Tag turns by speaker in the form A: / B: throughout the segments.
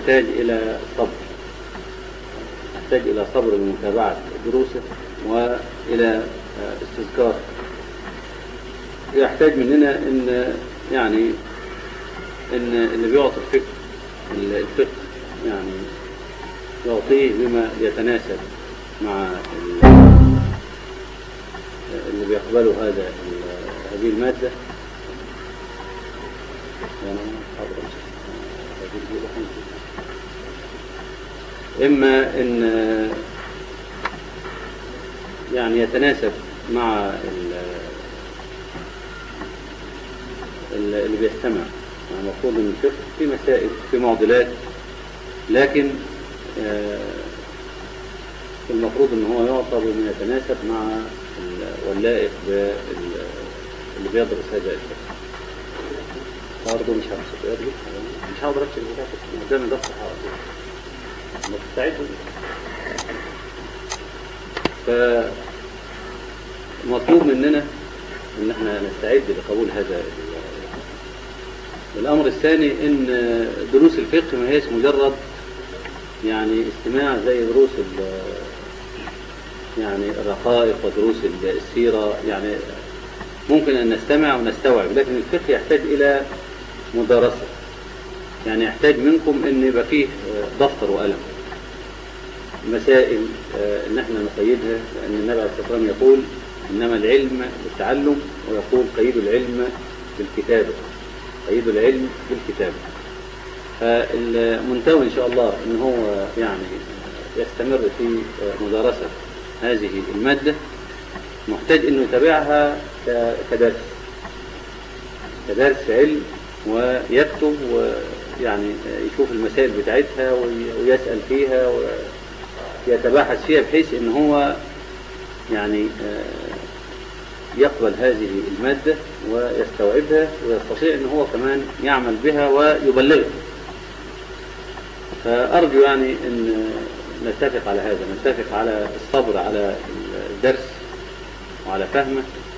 A: يحتاج إلى صبر يحتاج إلى صبر لمتابعة دروسه وإلى استذكار يحتاج مننا ان يعني ان اللي بيعطي الفقه الفقه يعني يعطيه بما يتناسب مع اللي بيقبلوا هذا هذه المادة إما إن يعني يتناسب مع اللي بيستمع المفروض ان الفقه في مسائل في معضلات لكن المفروض ان هو يعطى بما يتناسب مع واللائق اللي بيدرس هذا الفقه برضه مش هرسل مش هقدر اكتب بتاعتك قدام ده ما تستعدوا فمطلوب مننا ان احنا نستعد لقبول هذا الامر الثاني ان دروس الفقه ما هيش مجرد يعني استماع زي دروس يعني الرقائق ودروس السيرة يعني ممكن ان نستمع ونستوعب لكن الفقه يحتاج الى مدارسة يعني يحتاج منكم ان يبقى فيه دفتر وقلم مسائل ان احنا نقيدها لان النبي عليه الصلاه والسلام يقول انما العلم بالتعلم ويقول قيد العلم بالكتابه قيد العلم بالكتابه فالمنتوي ان شاء الله ان هو يعني يستمر في مدارسه هذه الماده محتاج انه يتابعها كدرس كدرس علم ويكتب ويعني يشوف المسائل بتاعتها ويسأل فيها ويتباحث فيها بحيث ان هو يعني يقبل هذه المادة ويستوعبها ويستطيع ان هو كمان يعمل بها ويبلغها فأرجو يعني ان نتفق على هذا نتفق على الصبر على الدرس وعلى فهمه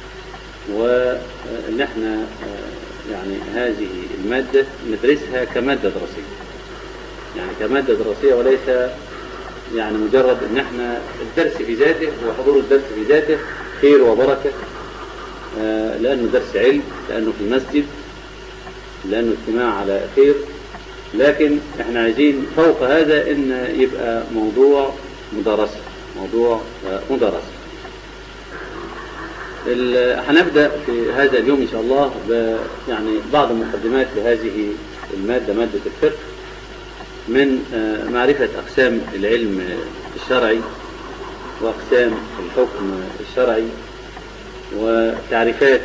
A: وان احنا يعني هذه المادة ندرسها كمادة دراسية يعني كمادة دراسية وليس يعني مجرد ان احنا الدرس في ذاته وحضور الدرس في ذاته خير وبركة آه لانه درس علم لانه في مسجد لانه اجتماع على خير لكن احنا عايزين فوق هذا ان يبقى موضوع مدرسة موضوع آه مدرسة هنبدأ في هذا اليوم إن شاء الله يعني بعض المقدمات لهذه المادة مادة الفقه من معرفة أقسام العلم الشرعي وأقسام الحكم الشرعي وتعريفات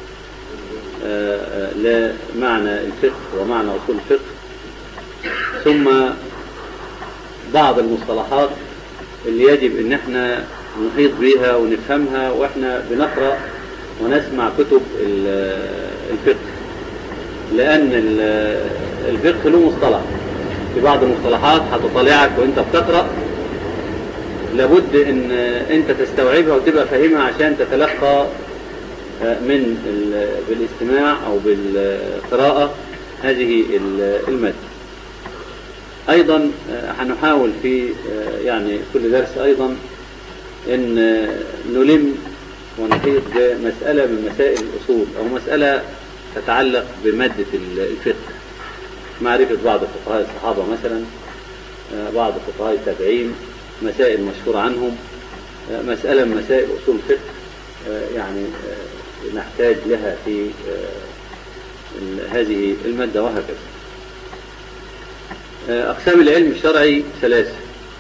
A: لمعنى الفقه ومعنى أصول الفقه ثم بعض المصطلحات اللي يجب ان احنا نحيط بها ونفهمها واحنا بنقرأ ونسمع كتب الفقه لأن الفقه له مصطلح في بعض المصطلحات هتطلعك وانت بتقرأ لابد ان انت تستوعبها وتبقى فاهمها عشان تتلقى من بالاستماع او بالقراءة هذه المادة ايضا هنحاول في يعني كل درس ايضا ان نلم ونحيط بمسألة من مسائل الأصول أو مسألة تتعلق بمادة الفقه معرفة بعض فقهاء الصحابة مثلا بعض فقهاء التابعين مسائل مشهورة عنهم مسألة من مسائل أصول الفقه يعني نحتاج لها في هذه المادة وهكذا أقسام العلم الشرعي ثلاثة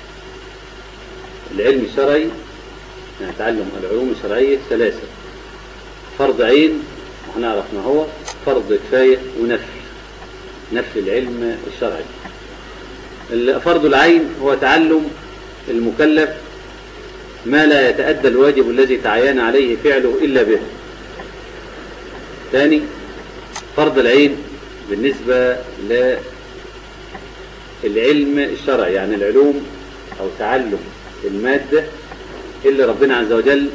A: العلم الشرعي يعني تعلم العلوم الشرعية ثلاثة فرض عين وهنعرف ما هو فرض كفاية ونفل نفل العلم الشرعي فرض العين هو تعلم المكلف ما لا يتأدى الواجب الذي تعين عليه فعله إلا به ثاني فرض العين بالنسبة للعلم الشرعي يعني العلوم أو تعلم المادة اللي ربنا عز وجل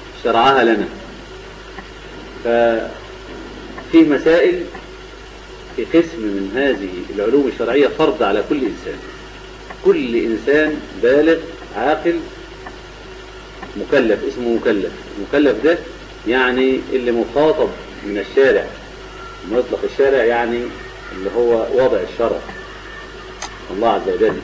A: شرعها لنا ففي مسائل في قسم من هذه العلوم الشرعية فرض على كل إنسان كل إنسان بالغ عاقل مكلف اسمه مكلف المكلف ده يعني اللي مخاطب من الشارع مطلق الشارع يعني اللي هو وضع الشرع الله عز وجل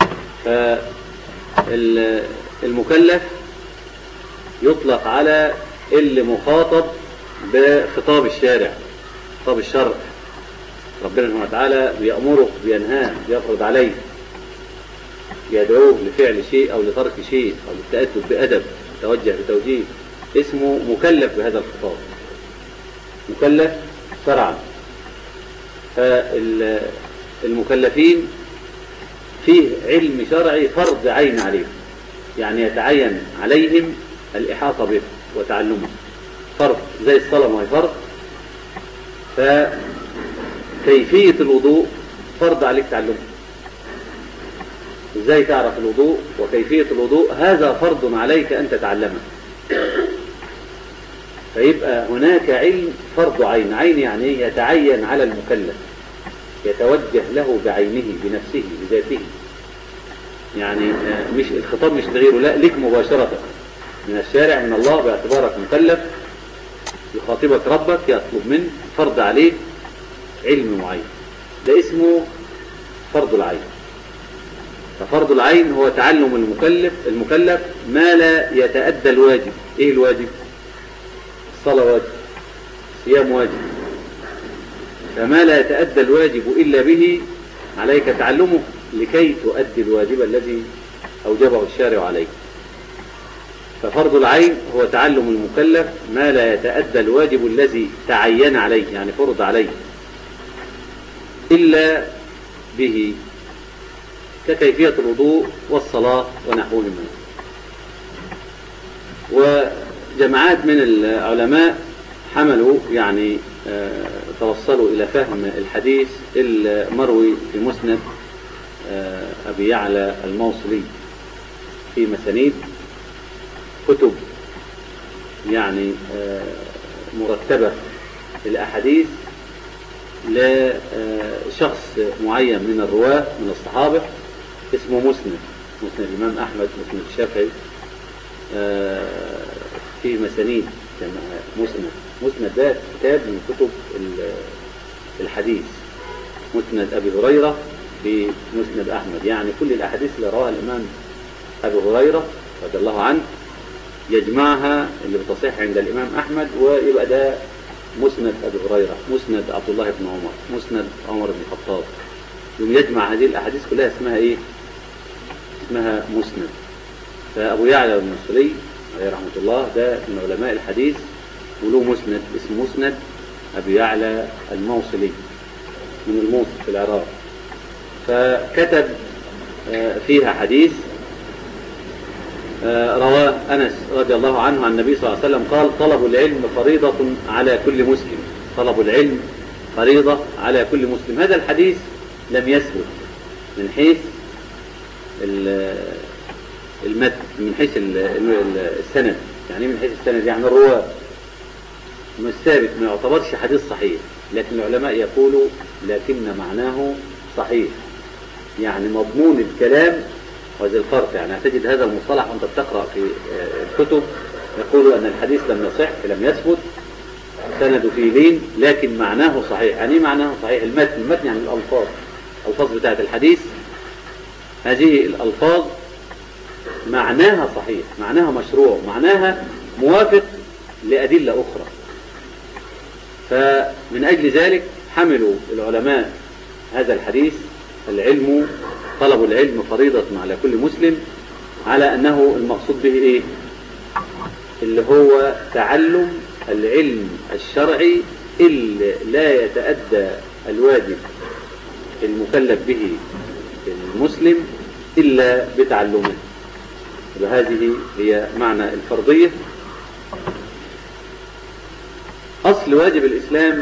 A: فالمكلف يطلق على اللي مخاطب بخطاب الشارع خطاب الشرع ربنا سبحانه وتعالى بيأمره بينهاه بيفرض عليه يدعوه لفعل شيء أو لترك شيء أو للتأدب بأدب توجه بتوجيه اسمه مكلف بهذا الخطاب مكلف شرعا فالمكلفين فيه علم شرعي فرض عين عليهم يعني يتعين عليهم الإحاطة به وتعلمه فرض زي الصلاة ما هي فرض فكيفية الوضوء فرض عليك تعلمه ازاي تعرف الوضوء وكيفية الوضوء هذا فرض عليك أن تتعلمه فيبقى هناك علم فرض عين عين يعني يتعين على المكلف يتوجه له بعينه بنفسه بذاته يعني مش الخطاب مش لغيره لا لك مباشرة من الشارع من الله باعتبارك مكلف يخاطبك ربك يطلب منك فرض عليك علم معين ده اسمه فرض العين ففرض العين هو تعلم المكلف المكلف ما لا يتأدى الواجب ايه الواجب الصلاة واجب الصيام واجب فما لا يتأدى الواجب إلا به عليك تعلمه لكي تؤدي الواجب الذي أوجبه الشارع عليك ففرض العين هو تعلم المكلف ما لا يتأدى الواجب الذي تعين عليه يعني فرض عليه إلا به ككيفية الوضوء والصلاة ونحوهما وجماعات من العلماء حملوا يعني توصلوا إلى فهم الحديث المروي في مسند أبي يعلى الموصلي في مسانيد كتب يعني مرتبة الأحاديث لشخص معين من الرواة من الصحابة اسمه مسند مسند الإمام أحمد مسند الشافعي في مسانيد مسند مسند ده كتاب من كتب الحديث مسند أبي هريرة بمسند أحمد يعني كل الأحاديث اللي رواها الإمام أبي هريرة رضي الله عنه يجمعها اللي بتصح عند الإمام أحمد ويبقى ده مسند أبي هريرة مسند عبد الله بن عمر مسند عمر بن الخطاب يوم يجمع هذه الأحاديث كلها اسمها إيه اسمها مسند فأبو يعلى المصري عليه رحمة الله ده من علماء الحديث وله مسند اسمه مسند أبي يعلى الموصلي من الموصل في العراق فكتب فيها حديث رواه أنس رضي الله عنه عن النبي صلى الله عليه وسلم قال طلب العلم فريضة على كل مسلم طلب العلم فريضة على كل مسلم هذا الحديث لم يثبت من حيث المتن من حيث السند يعني من حيث السند يعني الرواة مش ثابت ما يعتبرش حديث صحيح لكن العلماء يقولوا لكن معناه صحيح يعني مضمون الكلام وهذا الفرق يعني هتجد هذا المصطلح وانت بتقرأ في الكتب يقول أن الحديث لم يصح لم يثبت سند فيه لين لكن معناه صحيح يعني معناه صحيح المتن المتن يعني الألفاظ الألفاظ بتاعت الحديث هذه الألفاظ معناها صحيح معناها مشروع معناها موافق لأدلة أخرى فمن أجل ذلك حملوا العلماء هذا الحديث العلم طلب العلم فريضة على كل مسلم على أنه المقصود به إيه اللي هو تعلم العلم الشرعي اللي لا يتأدى الواجب المكلف به المسلم إلا بتعلمه وهذه هي معنى الفرضية أصل واجب الإسلام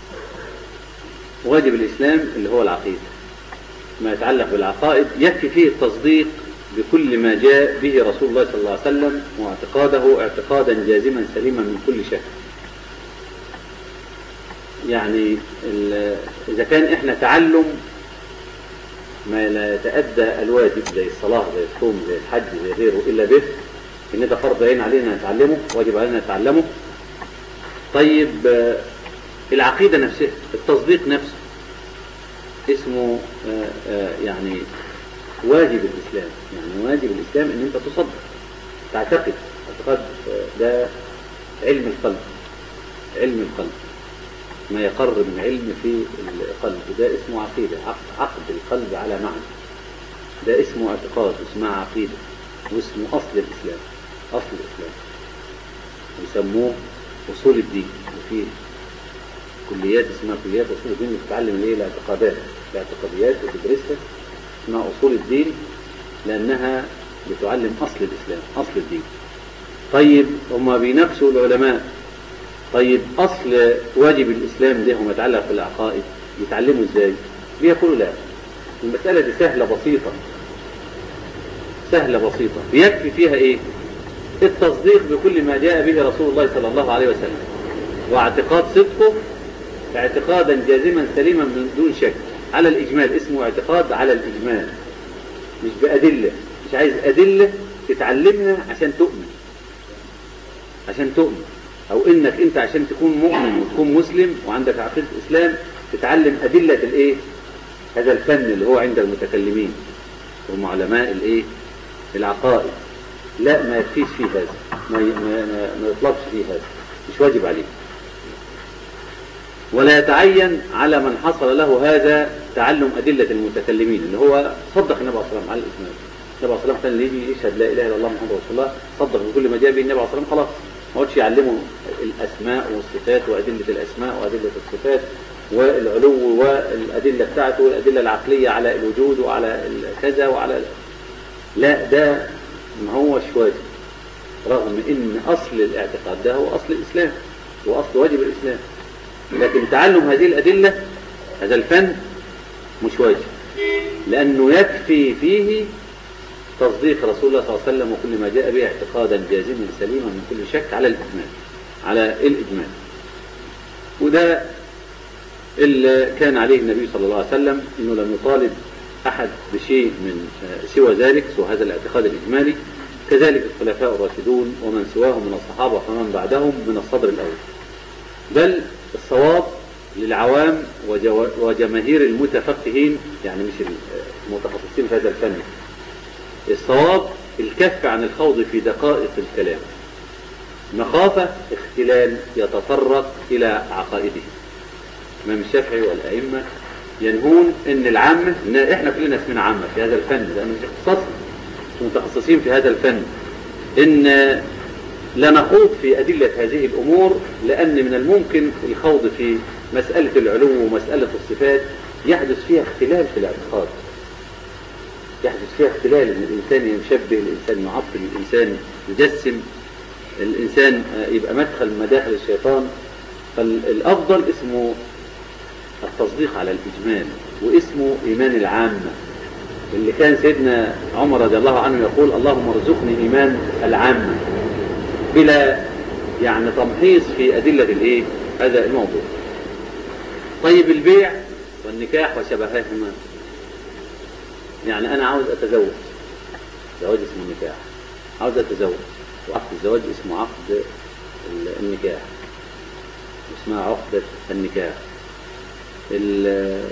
A: واجب الإسلام اللي هو العقيدة ما يتعلق بالعقائد يكفي فيه التصديق بكل ما جاء به رسول الله صلى الله عليه وسلم واعتقاده اعتقادا جازما سليما من كل شك يعني ال- إذا كان إحنا تعلم ما لا يتأدى الواجب زي الصلاة زي الصوم زي الحج زي غيره إلا به إن ده فرض عين علينا نتعلمه واجب علينا نتعلمه طيب آه، العقيدة نفسها التصديق نفسه اسمه آه، آه، يعني واجب الإسلام يعني واجب الإسلام إن أنت تصدق تعتقد اعتقاد آه، ده علم القلب علم القلب ما يقر من علم في القلب ده اسمه عقيدة عقد, عقد القلب على معنى ده اسمه اعتقاد اسمها عقيدة واسمه أصل الإسلام أصل الإسلام يسموه أصول الدين وفي كليات اسمها كليات أصول الدين بتتعلم الايه الاعتقادات الاعتقاديات بتدرسها اسمها أصول الدين لأنها بتعلم أصل الإسلام أصل الدين طيب هم بيناقشوا العلماء طيب أصل واجب الإسلام ده وما يتعلق بالعقائد يتعلموا إزاي بيقولوا لا المسألة دي سهلة بسيطة سهلة بسيطة بيكفي فيها إيه التصديق بكل ما جاء به رسول الله صلى الله عليه وسلم واعتقاد صدقه اعتقادا جازما سليما من دون شك على الإجمال اسمه اعتقاد على الإجمال مش بأدلة مش عايز أدلة تتعلمها عشان تؤمن عشان تؤمن أو إنك أنت عشان تكون مؤمن وتكون مسلم وعندك عقيدة إسلام تتعلم أدلة الإيه هذا الفن اللي هو عند المتكلمين هم علماء الإيه العقائد لا ما يكفيش فيه هذا ما ي- ما, ما, ما يطلبش فيه هذا مش واجب عليه ولا يتعين على من حصل له هذا تعلم أدلة المتكلمين اللي هو صدق النبي صلى الله عليه وسلم على الإسلام النبي صلى الله عليه وسلم كان اللي يجي يشهد لا إله إلا الله محمد رسول الله صدق بكل ما جاء به النبي صلى الله عليه وسلم خلاص ما قعدش يعلمه الأسماء والصفات وأدلة الأسماء وأدلة الصفات والعلو والأدلة بتاعته والأدلة العقلية على الوجود وعلى كذا وعلى لا ده ما هوش واجب رغم ان اصل الاعتقاد ده هو اصل الاسلام واصل واجب الاسلام لكن تعلم هذه الادله هذا الفن مش واجب لانه يكفي فيه تصديق رسول الله صلى الله عليه وسلم وكل ما جاء به اعتقادا جازما سليما من كل شك على الاجمال على الاجمال وده اللي كان عليه النبي صلى الله عليه وسلم انه لم يطالب احد بشيء من آه، سوى ذلك سوى هذا الاعتقاد الاجمالي كذلك الخلفاء الراشدون ومن سواهم من الصحابه ومن بعدهم من الصدر الاول بل الصواب للعوام وجو- وجماهير المتفقهين يعني مش المتخصصين في هذا الفن الصواب الكف عن الخوض في دقائق الكلام مخافة اختلال يتطرق إلى عقائده الإمام الشافعي والأئمة ينهون ان العامة ان احنا كلنا اسمنا عامة في هذا الفن لان مش اختصاص مش متخصصين في هذا الفن ان لا نخوض في أدلة هذه الأمور لأن من الممكن الخوض في مسألة العلو ومسألة الصفات يحدث فيها اختلال في الاعتقاد يحدث فيها اختلال ان الانسان يشبه الانسان يعطل الانسان يجسم الانسان آه، يبقى مدخل من مداخل الشيطان فالافضل اسمه التصديق على الإجمال واسمه إيمان العامة اللي كان سيدنا عمر رضي الله عنه يقول اللهم ارزقني إيمان العامة بلا يعني تمحيص في أدلة الإيه هذا الموضوع طيب البيع والنكاح وشبههما يعني أنا عاوز أتزوج زواج اسمه النكاح عاوز أتزوج وعقد الزواج اسمه عقد ال- النكاح اسمها عقدة النكاح ال-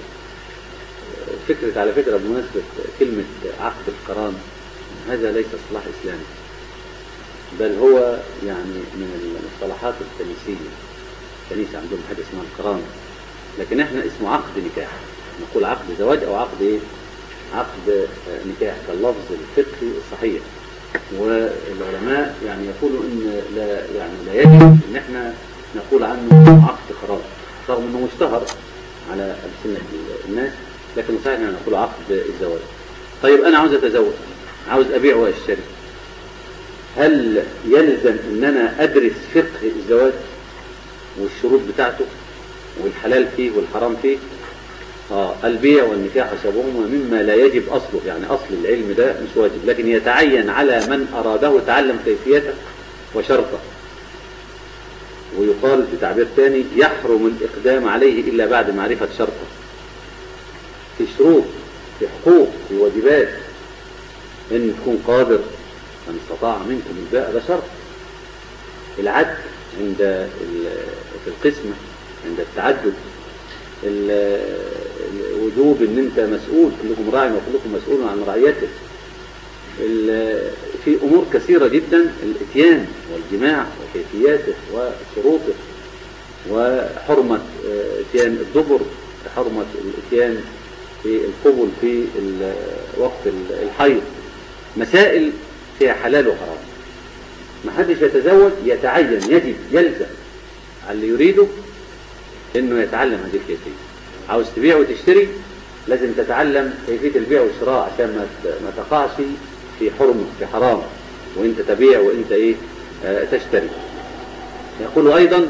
A: فكرة على فكرة بمناسبة كلمة عقد القران هذا ليس اصطلاح إسلامي بل هو يعني من المصطلحات الكنيسية الكنيسة عندهم حاجة اسمها القران لكن احنا اسمه عقد نكاح نقول عقد زواج أو عقد إيه؟ عقد آه، نكاح كاللفظ الفقهي الصحيح والعلماء يعني يقولوا ان لا يعني لا يجب ان احنا نقول عنه عقد قرار رغم انه مشتهر على ألسنة الناس لكن صحيح ان نقول عقد الزواج طيب انا عاوز اتزوج عاوز ابيع واشتري هل يلزم ان انا ادرس فقه الزواج والشروط بتاعته والحلال فيه والحرام فيه آه البيع والنكاح وشبههما مما لا يجب أصله يعني أصل العلم ده مش واجب لكن يتعين على من أراده تعلم كيفيته وشرطه ويقال بتعبير ثاني يحرم الإقدام عليه إلا بعد معرفة شرطه في شروط في حقوق في واجبات ان تكون قادر من استطاع منكم الباء ده شرط العدل عند في القسمة عند التعدد وجوب ان انت مسؤول كلكم راع وكلكم مسؤول عن رعيته في امور كثيرة جدا الاتيان والجماع وكيفياته وشروطه وحرمة اتيان الدبر حرمة الاتيان في القبل في وقت الحيض مسائل فيها حلال وحرام ما حدش يتزوج يتعين يجب يلزم على اللي يريده انه يتعلم هذه الكيفية عاوز تبيع وتشتري لازم تتعلم كيفية البيع والشراء عشان ما ما تقعش في حرم في حرام وانت تبيع وانت ايه آه تشتري يقول ايضا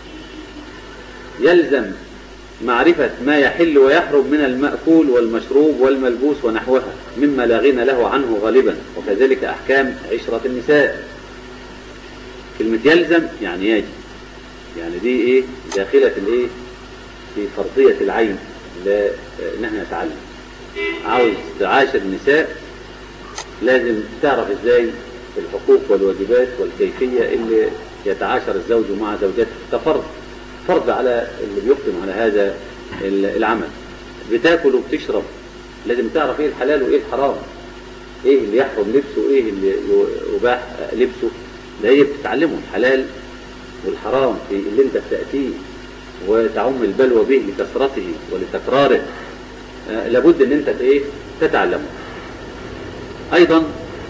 A: يلزم معرفة ما يحل ويحرم من المأكول والمشروب والملبوس ونحوها مما لا غنى له عنه غالبا وكذلك أحكام عشرة النساء كلمة يلزم يعني يجب يعني دي ايه داخلة الايه في فرضية العين ان احنا نتعلم عاوز تعاشر النساء لازم تعرف ازاي الحقوق والواجبات والكيفية اللي يتعاشر الزوج مع زوجته كفرض فرض على اللي بيقدم على هذا العمل بتاكل وبتشرب لازم تعرف ايه الحلال وايه الحرام ايه اللي يحرم لبسه وايه اللي يباح لبسه ده هي بتتعلمه الحلال والحرام في اللي انت بتأتيه وتعم البلوى به لكثرته ولتكراره آه لابد ان انت ايه تتعلمه ايضا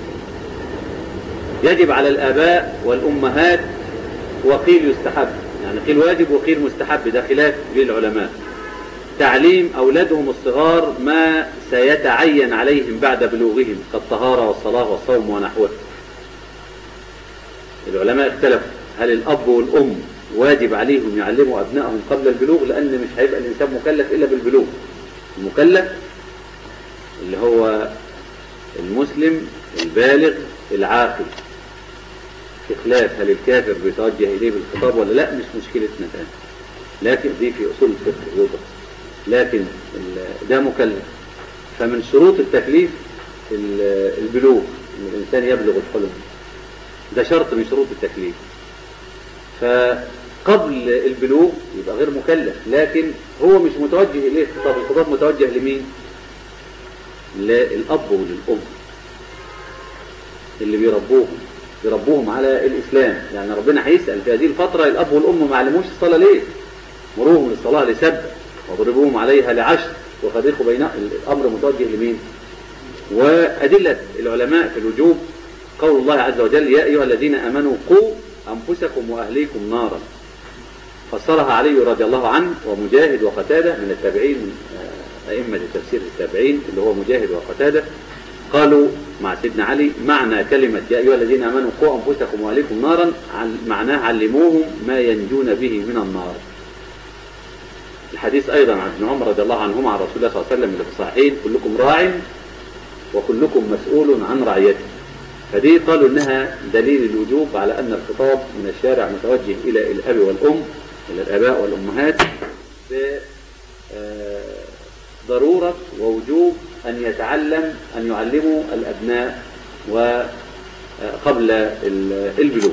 A: يجب على الاباء والامهات وقيل يستحب يعني قيل واجب وقيل مستحب ده خلاف للعلماء تعليم أولادهم الصغار ما سيتعين عليهم بعد بلوغهم كالطهارة والصلاة والصوم ونحوه العلماء اختلفوا هل الأب والأم واجب عليهم يعلموا أبنائهم قبل البلوغ لأن مش هيبقى الإنسان مكلف إلا بالبلوغ المكلف اللي هو المسلم البالغ العاقل في خلاف هل الكافر بيتوجه إليه بالخطاب ولا لا مش مشكلتنا الآن لكن دي في أصول الفقه يدرس لكن ده مكلف فمن شروط التكليف البلوغ ان الانسان يبلغ الحلم ده شرط من شروط التكليف فقبل البلوغ يبقى غير مكلف لكن هو مش متوجه اليه الخطاب الخطاب متوجه لمين للاب وللام اللي بيربوهم يربوهم على الاسلام يعني ربنا هيسال في هذه الفتره الاب والام ما علموش الصلاه ليه مروهم للصلاه لسبع وضربوهم عليها لعشر وفرقوا بين الأمر متوجه لمين وأدلة العلماء في الوجوب قول الله عز وجل يا أيها الذين أمنوا قوا أنفسكم وأهليكم نارا فسرها علي رضي الله عنه ومجاهد وقتادة من التابعين من أئمة التفسير التابعين اللي هو مجاهد وقتادة قالوا مع سيدنا علي معنى كلمة يا أيها الذين أمنوا قوا أنفسكم وأهليكم نارا معناه علموهم ما ينجون به من النار الحديث أيضا عن ابن عمر رضي الله عنهما عن رسول الله صلى الله عليه وسلم اللي في الصحيحين كلكم راع وكلكم مسؤول عن رعيته فدي قالوا إنها دليل الوجوب على أن الخطاب من الشارع متوجه إلى الأب والأم إلى الآباء والأمهات بضرورة ووجوب أن يتعلم أن يعلموا الأبناء وقبل البلوغ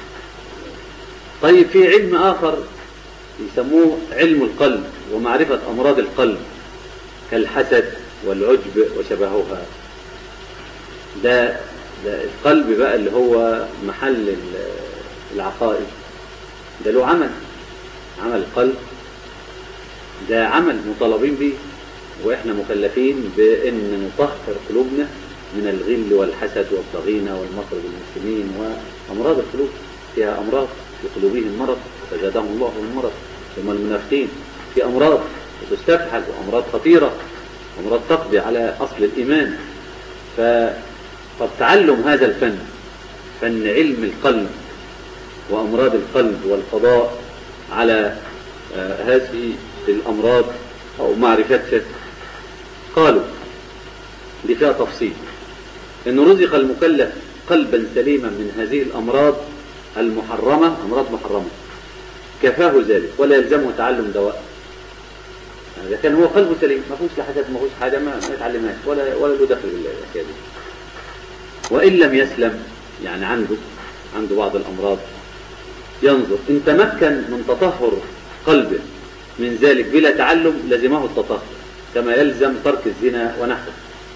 A: طيب في علم آخر يسموه علم القلب ومعرفة أمراض القلب كالحسد والعجب وشبهها ده, ده القلب بقى اللي هو محل العقائد ده له عمل عمل القلب ده عمل مطالبين به وإحنا مكلفين بأن نطهر قلوبنا من الغل والحسد والضغينة والمكر بالمسلمين وأمراض القلوب فيها أمراض في قلوبهم مرض فزادهم الله المرض ثم المنافقين في أمراض وتستفحل وأمراض خطيرة أمراض تقضي على أصل الإيمان فتعلم هذا الفن فن علم القلب وأمراض القلب والقضاء على هذه الأمراض أو معرفتها قالوا دي فيها تفصيل إن رزق المكلف قلبا سليما من هذه الأمراض المحرمة أمراض محرمة كفاه ذلك ولا يلزمه تعلم دواء يعني إذا كان هو قلبه سليم ما فيهوش حاجات ما فيهوش حاجة ما, ما يتعلمهاش ولا ولا له دخل بالأشياء دي وإن لم يسلم يعني عنده عنده بعض الأمراض ينظر إن تمكن من تطهر قلبه من ذلك بلا تعلم لزمه التطهر كما يلزم ترك الزنا ونحوه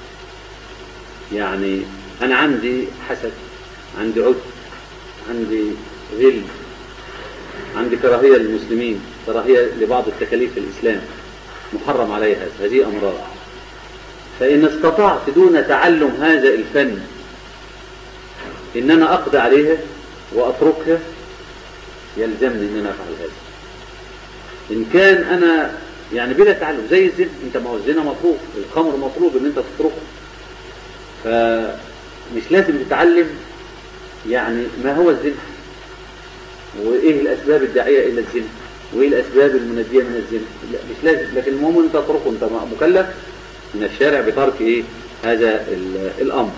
A: يعني أنا عندي حسد عندي عد عندي غل عندي كراهية للمسلمين كراهية لبعض التكاليف الإسلام محرم عليها هذه أمراض فإن استطعت دون تعلم هذا الفن إن أنا أقضي عليها وأتركها يلزمني إن أنا أفعل هذا إن كان أنا يعني بلا تعلم زي الزنا أنت ما هو الزنا مطلوب الخمر مطلوب إن أنت تتركه فمش لازم تتعلم يعني ما هو الزنا وإيه الأسباب الداعية إلى الزنا وإيه الأسباب المنجية من الزنا لا مش لازم لكن المهم أنت تتركه أنت مكلف من الشارع بترك إيه هذا الأمر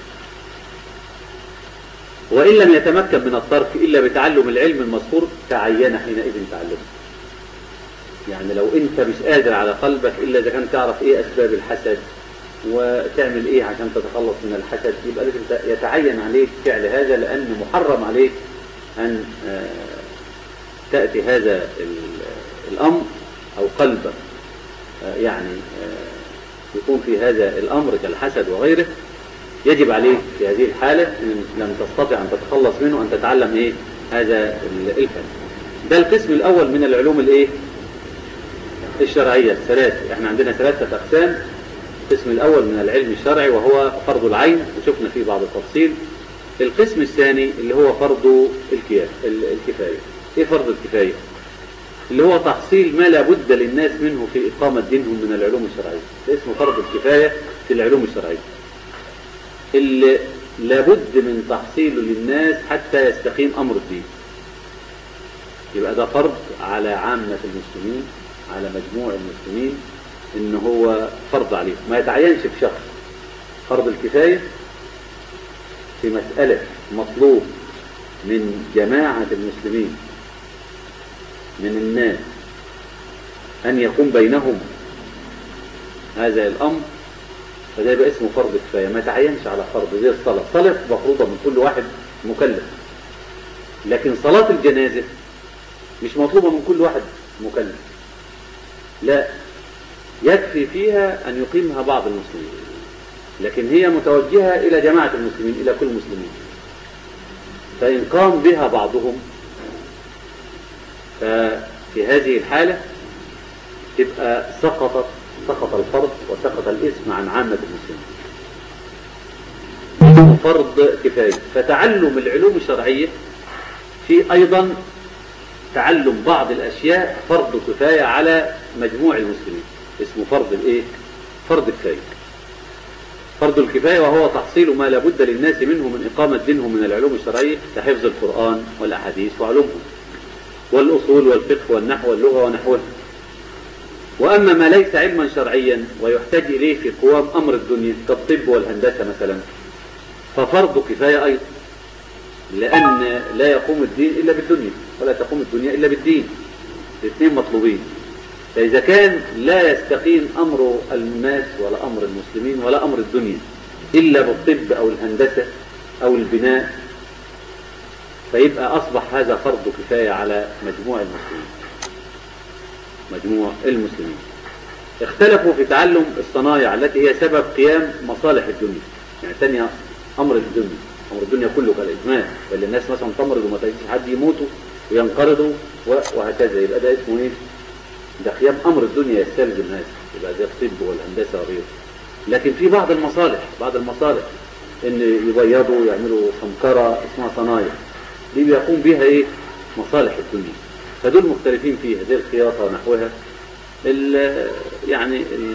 A: وإن لم يتمكن من الترك إلا بتعلم العلم المذكور تعين حينئذ تعلمه يعني لو أنت مش قادر على قلبك إلا إذا كان تعرف إيه أسباب الحسد وتعمل إيه عشان تتخلص من الحسد يبقى لازم يتعين عليك فعل هذا لأن محرم عليك أن تأتي هذا الأمر أو قلبك يعني يكون في هذا الأمر كالحسد وغيره يجب عليك في هذه الحالة إن لم تستطع أن تتخلص منه أن تتعلم إيه هذا الفن ده القسم الأول من العلوم الإيه الشرعية الثلاث احنا عندنا ثلاثة أقسام القسم الأول من العلم الشرعي وهو فرض العين وشفنا فيه بعض التفصيل القسم الثاني اللي هو فرض الكفاية ايه فرض الكفاية اللي هو تحصيل ما لا بد للناس منه في إقامة دينهم من العلوم الشرعية ده اسمه فرض الكفاية في العلوم الشرعية اللي لابد من تحصيله للناس حتى يستقيم أمر الدين يبقى ده فرض على عامة المسلمين على مجموع المسلمين ان هو فرض عليهم ما يتعينش في شخص فرض الكفاية في مسألة مطلوب من جماعة المسلمين من الناس أن يقوم بينهم هذا الأمر فده يبقى اسمه فرض كفاية ما تعينش على فرض زي الصلاة الصلاة مفروضة من كل واحد مكلف لكن صلاة الجنازة مش مطلوبة من كل واحد مكلف لا يكفي فيها أن يقيمها بعض المسلمين لكن هي متوجهة إلى جماعة المسلمين إلى كل المسلمين فإن قام بها بعضهم ففي هذه الحالة تبقى سقطت سقط الفرض وسقط الاسم عن عامة المسلمين فرض كفاية فتعلم العلوم الشرعية في أيضا تعلم بعض الأشياء فرض كفاية على مجموع المسلمين اسمه فرض الايه فرض الكفاية فرض الكفاية وهو تحصيل ما لابد للناس منه من إقامة دينهم من العلوم الشرعية كحفظ القرآن والأحاديث وعلومهم والأصول والفقه والنحو واللغة ونحوها وأما ما ليس علما شرعيا ويحتاج إليه في قوام أمر الدنيا كالطب والهندسة مثلا ففرض كفاية أيضا لأن لا يقوم الدين إلا بالدنيا ولا تقوم الدنيا إلا بالدين الاثنين مطلوبين فإذا كان لا يستقيم أمر الناس ولا أمر المسلمين ولا أمر الدنيا إلا بالطب أو الهندسة أو البناء فيبقى أصبح هذا فرض كفاية على مجموع المسلمين مجموع المسلمين اختلفوا في تعلم الصنايع التي هي سبب قيام مصالح الدنيا يعني ثانية أمر الدنيا أمر الدنيا كله كالإجماع اللي الناس مثلا تمرض وما تجيش حد يموتوا وينقرضوا وهكذا يبقى ده اسمه ايه ده قيام أمر الدنيا يستلزم هذا يبقى زي الطب والهندسة وغيره لكن في بعض المصالح بعض المصالح ان يبيضوا ويعملوا سمكرة اسمها صنايع دي بيقوم بها ايه مصالح الدنيا فدول مختلفين فيها زي الخياطة ونحوها ال يعني ال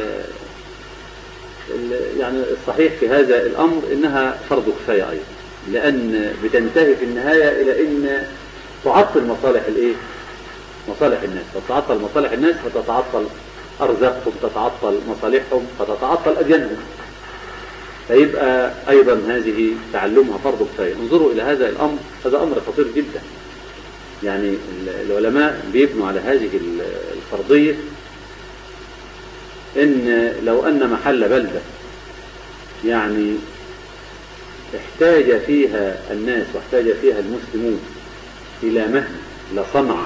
A: ال يعني الصحيح في هذا الأمر إنها فرض كفاية أيضا لأن بتنتهي في النهاية إلى أن تعطل مصالح الإيه مصالح الناس فتتعطل مصالح الناس فتتعطل أرزاقهم تتعطل مصالحهم فتتعطل أديانهم فيبقى أيضا هذه تعلمها فرض كفاية انظروا إلى هذا الأمر هذا أمر خطير جدا يعني العلماء بيبنوا على هذه الفرضية ان لو ان محل بلدة يعني احتاج فيها الناس واحتاج فيها المسلمون الى مهن لصنعة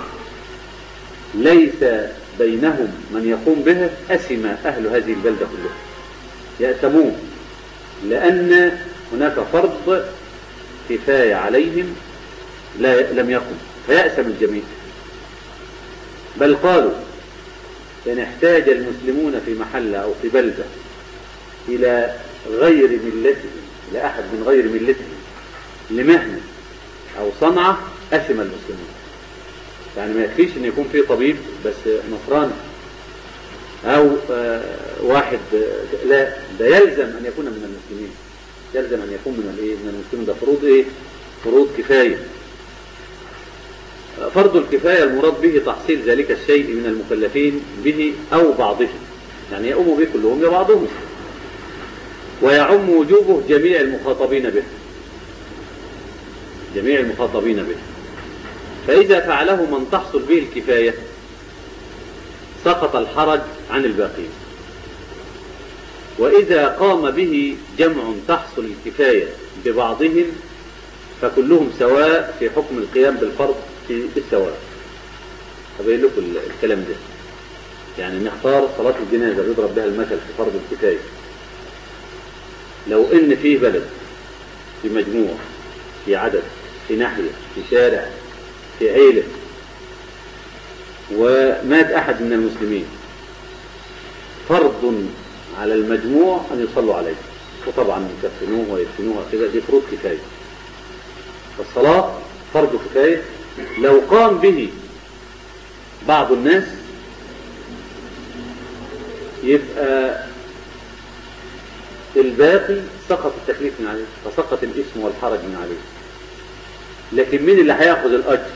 A: ليس بينهم من يقوم بها أسم أهل هذه البلدة كلهم يأتمون لأن هناك فرض كفاية عليهم لا لم يقم فيأسم الجميع بل قالوا إن احتاج المسلمون في محلة أو في بلدة إلى غير ملتهم إلى أحد من غير ملتهم لمهنة أو صنعة أثم المسلمون يعني ما يكفيش أن يكون في طبيب بس نصراني أو آه واحد آه لا ده يلزم أن يكون من المسلمين يلزم أن يكون من الإيه من المسلمين ده فروض إيه فروض كفاية فرض الكفاية المراد به تحصيل ذلك الشيء من المكلفين به أو بعضهم يعني يقوم به كلهم يا بعضهم ويعم وجوبه جميع المخاطبين به جميع المخاطبين به فإذا فعله من تحصل به الكفاية سقط الحرج عن الباقين وإذا قام به جمع تحصل الكفاية ببعضهم فكلهم سواء في حكم القيام بالفرض في السواء أبين لكم الكلام ده يعني نختار صلاة الجنازة يضرب بها المثل في فرض الكفاية لو إن فيه بلد في مجموع في عدد في ناحية في شارع في عيلة ومات أحد من المسلمين فرض على المجموع أن يصلوا عليه وطبعا يكفنوه ويدفنوه كذا دي فروض كفاية فالصلاة فرض كفاية لو قام به بعض الناس يبقى الباقي سقط التكليف من عليه فسقط الاسم والحرج من عليه لكن مين اللي هياخد الأجر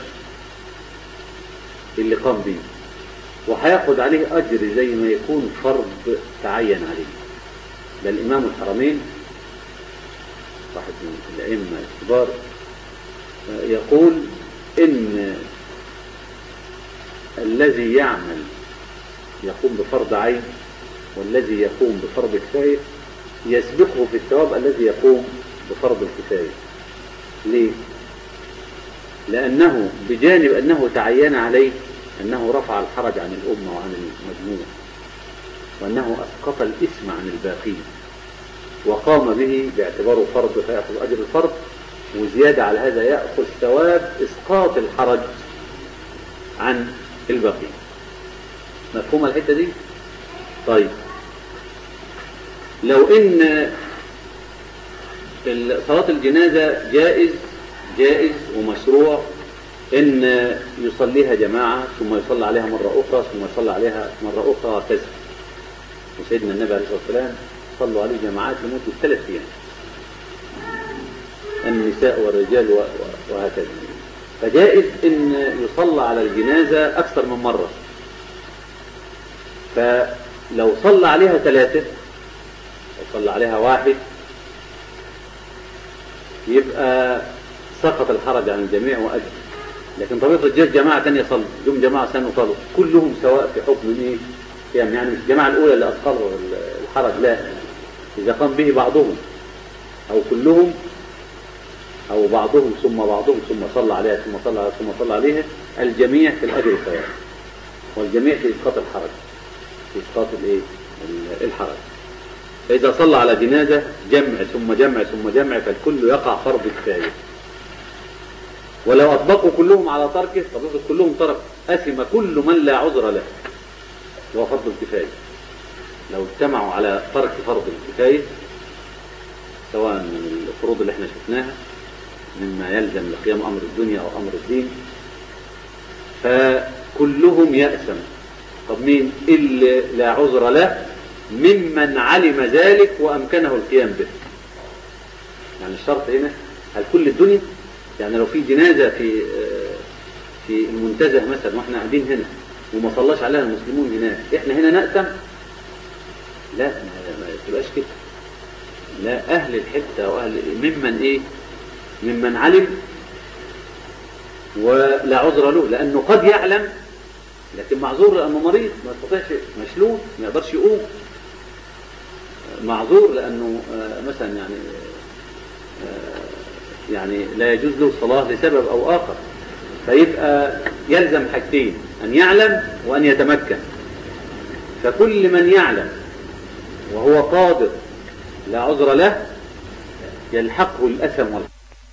A: اللي قام به وهياخد عليه أجر زي ما يكون فرض تعين عليه ده الإمام الحرمين واحد من الأئمة الكبار يقول إن الذي يعمل يقوم بفرض عين والذي يقوم بفرض كفاية يسبقه في الثواب الذي يقوم بفرض الكفاية ليه؟ لأنه بجانب أنه تعين عليه أنه رفع الحرج عن الأمة وعن المجموع وأنه أسقط الإثم عن الباقين وقام به باعتباره فرض فيأخذ أجر الفرض وزيادة على هذا يأخذ ثواب إسقاط الحرج عن الباقين مفهوم الحتة دي؟ طيب لو إن صلاة الجنازة جائز جائز ومشروع إن يصليها جماعة ثم يصلى عليها مرة أخرى ثم يصلى عليها مرة أخرى وهكذا وسيدنا النبي عليه الصلاة والسلام صلوا عليه جماعات لمدة ثلاث أيام النساء والرجال وهكذا فجائز إن يصلى على الجنازة أكثر من مرة فلو صلى عليها ثلاثة أو صلى عليها واحد يبقى سقط الحرج عن الجميع وأجل لكن طبيعة الرجال جماعة ثانية صلوا يوم جماعة ثانية صلوا كلهم سواء في حكم ايه يعني, يعني مش الجماعة الأولى اللي أسقطوا الحرج لا إذا قام به بعضهم أو كلهم أو بعضهم ثم بعضهم ثم صلى عليها ثم صلى عليها ثم صلى عليها الجميع في الأجر سواء والجميع في إسقاط الحرج في إسقاط الإيه الحرج فإذا صلى على جنازة جمع ثم جمع ثم جمع فالكل يقع فرض كفاية ولو أطبقوا كلهم على تركه طب كلهم ترك أثم كل من لا عذر له هو فرض الكفاية لو اجتمعوا على ترك فرض الكفاية سواء من الفروض اللي احنا شفناها مما يلزم لقيام أمر الدنيا أو أمر الدين فكلهم يأثم طب مين اللي لا عذر له ممن علم ذلك وأمكنه القيام به يعني الشرط هنا هل كل الدنيا يعني لو في جنازة في في المنتزه مثلا واحنا قاعدين هنا وما صلاش عليها المسلمون هناك احنا هنا نأتم لا ما تبقاش كده لا أهل الحتة وأهل ممن إيه ممن علم ولا عذر له لأنه قد يعلم لكن معذور لأنه مريض ما يستطيعش مشلول ما يقدرش يقوم معذور لأنه آه، مثلا يعني آه، يعني لا يجوز له الصلاة لسبب أو آخر فيبقى يلزم حاجتين أن يعلم وأن يتمكن فكل من يعلم وهو قادر لا عذر له يلحقه الأثم والحق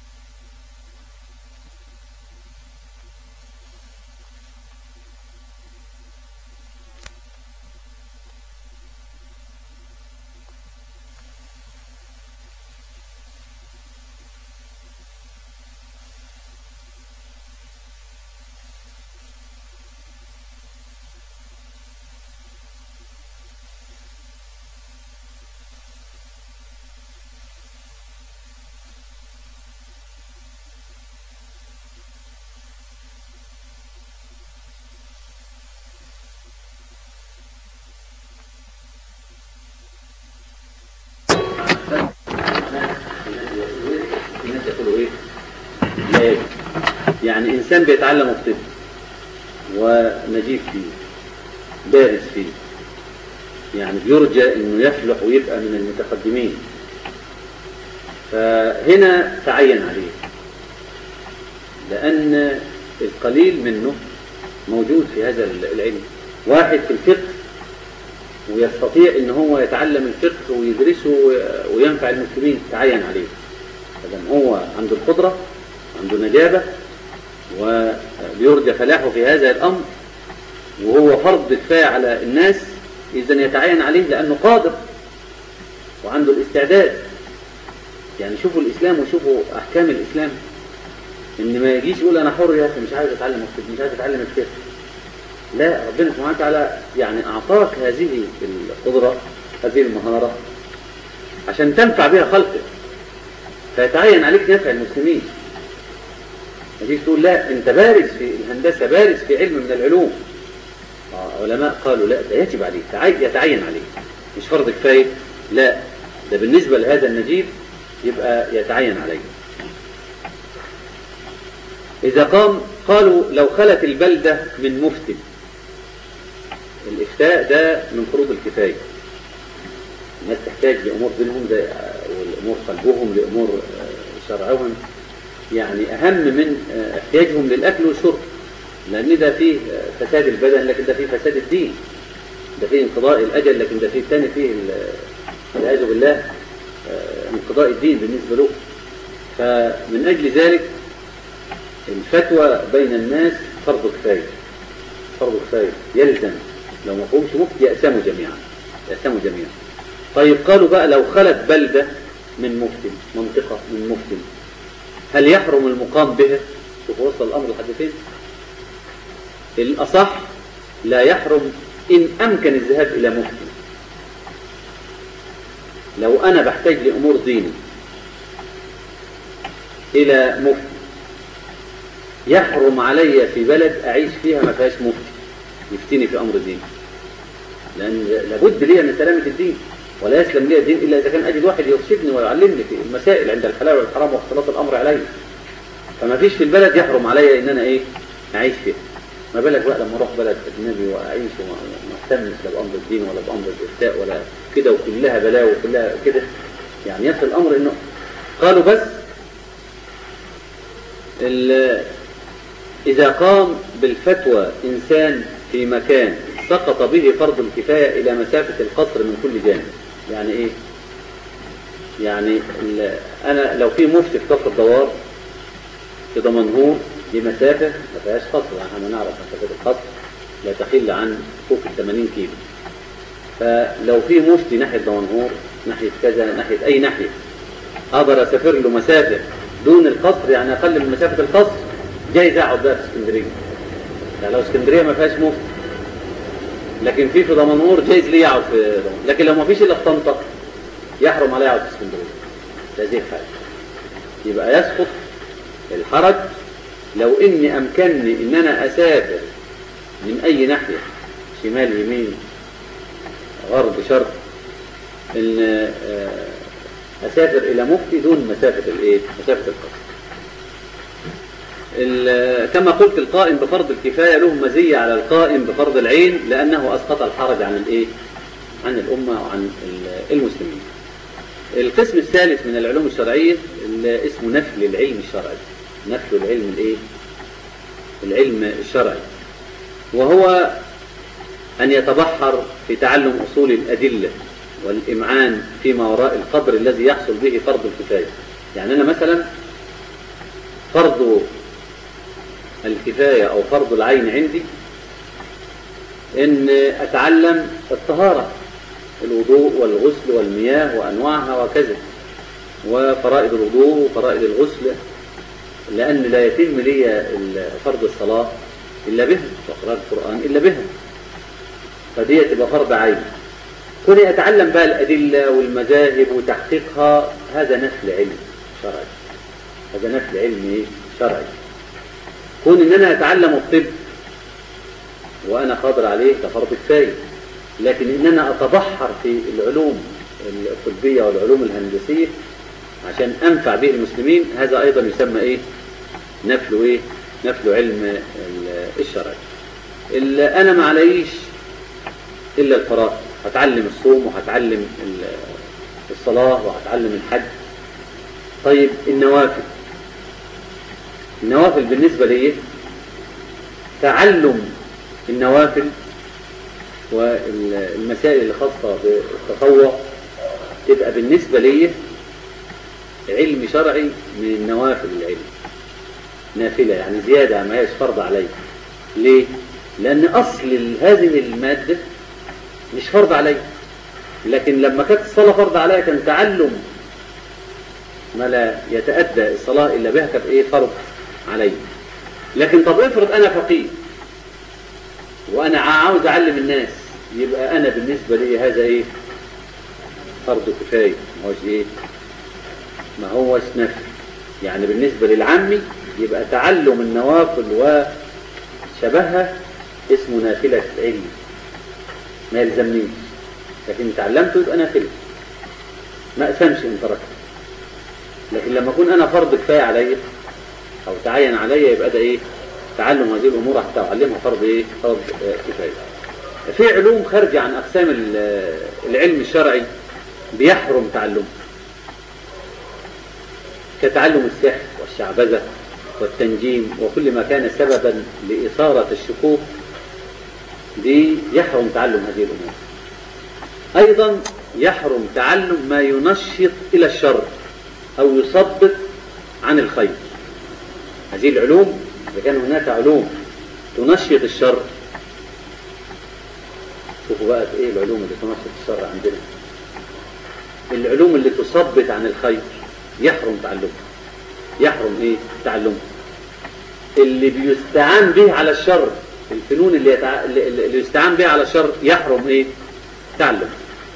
A: الناس يقولوا ايه لا يجب يعني انسان بيتعلم الطب ونجيب فيه دارس فيه يعني بيرجى انه يفلح ويبقى من المتقدمين فهنا تعين عليه لان القليل منه موجود في هذا العلم واحد في الفقه ويستطيع ان هو يتعلم الفقه ويدرسه وينفع المسلمين تعين عليه فدام هو عنده القدرة عنده نجابة وبيرجى فلاحه في هذا الأمر وهو فرض كفاية على الناس إذا يتعين عليه لأنه قادر وعنده الاستعداد يعني شوفوا الإسلام وشوفوا أحكام الإسلام إن ما يجيش يقول أنا حر يا أخي مش عايز أتعلم الفقه مش عايز أتعلم الفقه لا ربنا سبحانه وتعالى يعني أعطاك هذه القدرة هذه المهارة عشان تنفع بها خلقك فيتعين عليك نفع المسلمين ما تيجي تقول لا انت بارز في الهندسة بارز في علم من العلوم آه علماء قالوا لا ده يجب عليك يتعين عليك مش فرض كفاية لا ده بالنسبة لهذا النجيب يبقى يتعين عليه إذا قام قالوا لو خلت البلدة من مفتي الإفتاء ده من فروض الكفاية الناس تحتاج لأمور دينهم ده والأمور قلبهم لأمور شرعهم يعني أهم من احتياجهم للأكل والشرب لأن ده فيه فساد البدن لكن ده فيه فساد الدين ده فيه انقضاء الأجل لكن ده فيه الثاني فيه والعياذ بالله انقضاء الدين بالنسبة له فمن أجل ذلك الفتوى بين الناس فرض كفاية فرض كفاية يلزم لو ما قومش مفتي يأسموا جميعا يأسموا جميعا طيب قالوا بقى لو خلت بلدة من مفتن منطقة من مفتن هل يحرم المقام بها شوف وصل الأمر لحد فين الأصح لا يحرم إن أمكن الذهاب إلى مفتن لو أنا بحتاج لأمور ديني إلى مفتي يحرم علي في بلد أعيش فيها ما فيهاش مفتي يفتني في أمر ديني لأن لابد لي من سلامة الدين ولا يسلم لي الدين إلا إذا كان أجد واحد يرشدني ويعلمني في المسائل عند الحلال والحرام واختلاط الأمر علي فما فيش في البلد يحرم علي إن أنا إيه أعيش فيها ما بالك بقى لما أروح بلد أجنبي وأعيش وما اهتمش لا بأمر الدين ولا بأمر الإفتاء ولا كده وكلها بلاوي وكلها كده يعني يصل الأمر إنه قالوا بس إذا قام بالفتوى إنسان في مكان سقط به فرض الكفاية إلى مسافة القصر من كل جانب يعني إيه يعني أنا لو في مفتي في كفر الدوار في دمنهور دي مسافة ما فيهاش قصر يعني احنا نعرف مسافة القصر لا تقل عن فوق ال 80 كيلو فلو في مفتي ناحية دمنهور ناحية كذا ناحية أي ناحية أقدر أسافر له مسافة دون القصر يعني أقل من مسافة القصر جايز أقعد بقى في اسكندرية يعني لو اسكندرية ما فيهاش مفتي لكن في في دمنهور جايز لي يقعد في دمنهور لكن لو ما فيش الا في طنطا يحرم عليه يقعد في اسكندريه ده زي حاجه يبقى يسقط الحرج لو اني امكنني ان انا اسافر من اي ناحيه شمال يمين غرب شرق ان اسافر الى مفتي دون مسافه الايه مسافه القصر ال- كما قلت القائم بفرض الكفاية له مزية على القائم بفرض العين لأنه أسقط الحرج عن الإيه؟ عن الأمة وعن ال- المسلمين. القسم الثالث من العلوم الشرعية اللي اسمه نفل العلم الشرعي. نفل العلم الإيه؟ العلم الشرعي. وهو أن يتبحر في تعلم أصول الأدلة والإمعان فيما وراء القدر الذي يحصل به فرض الكفاية. يعني أنا مثلا فرض الكفاية أو فرض العين عندي إن أتعلم الطهارة الوضوء والغسل والمياه وأنواعها وكذا وفرائض الوضوء وفرائض الغسل لأن لا يتم لي فرض الصلاة إلا بها وقراءة القرآن إلا بها فدي تبقى فرض عين كوني أتعلم بقى الأدلة والمذاهب وتحقيقها هذا نفل علم شرعي هذا نفل علم إيه؟ شرعي كون ان انا اتعلم الطب وانا قادر عليه كفرض كفايه لكن ان انا اتبحر في العلوم الطبيه والعلوم الهندسيه عشان انفع به المسلمين هذا ايضا يسمى ايه نفل ايه نفل علم ال- الشرع ال- انا ما عليش الا الفرائض هتعلم الصوم وهتعلم ال- الصلاه وهتعلم الحج طيب النوافل النوافل بالنسبة لي تعلم النوافل والمسائل اللي خاصة بالتطوع تبقى بالنسبة لي علم شرعي من النوافل العلم نافلة يعني زيادة ما هيش فرض علي ليه؟ لأن أصل هذه المادة مش فرض علي لكن لما كانت الصلاة فرض علي كان تعلم ما لا يتأدى الصلاة إلا بها كانت إيه فرض علي لكن طب افرض أنا فقيه وأنا عاوز أعلم الناس يبقى أنا بالنسبة لي هذا إيه فرض كفاية ما هوش إيه ما هوش نفل يعني بالنسبة للعامي يبقى تعلم النوافل وشبهها اسمه نافلة علم ما يلزمنيش لكن تعلمته يبقى نافلة ما أسمش إن تركته لكن لما أكون أنا فرض كفاية عليا أو تعين عليا يبقى ده إيه تعلم هذه الأمور حتى أعلمها فرض إيه فرض آه، كفاية في علوم خارجة عن أقسام ال- العلم الشرعي بيحرم تعلمها كتعلم السحر والشعبذة والتنجيم وكل ما كان سببا لإثارة الشكوك دي يحرم تعلم هذه الأمور أيضا يحرم تعلم ما ينشط إلى الشر أو يصدق عن الخير هذه العلوم إذا كان هناك علوم تنشط الشر شوفوا بقى إيه العلوم اللي تنشط الشر عندنا العلوم اللي تثبت عن الخير يحرم تعلمها يحرم ايه تعلمها اللي بيستعان به على الشر الفنون اللي, يتع... اللي اللي يستعان به على الشر يحرم ايه تعلم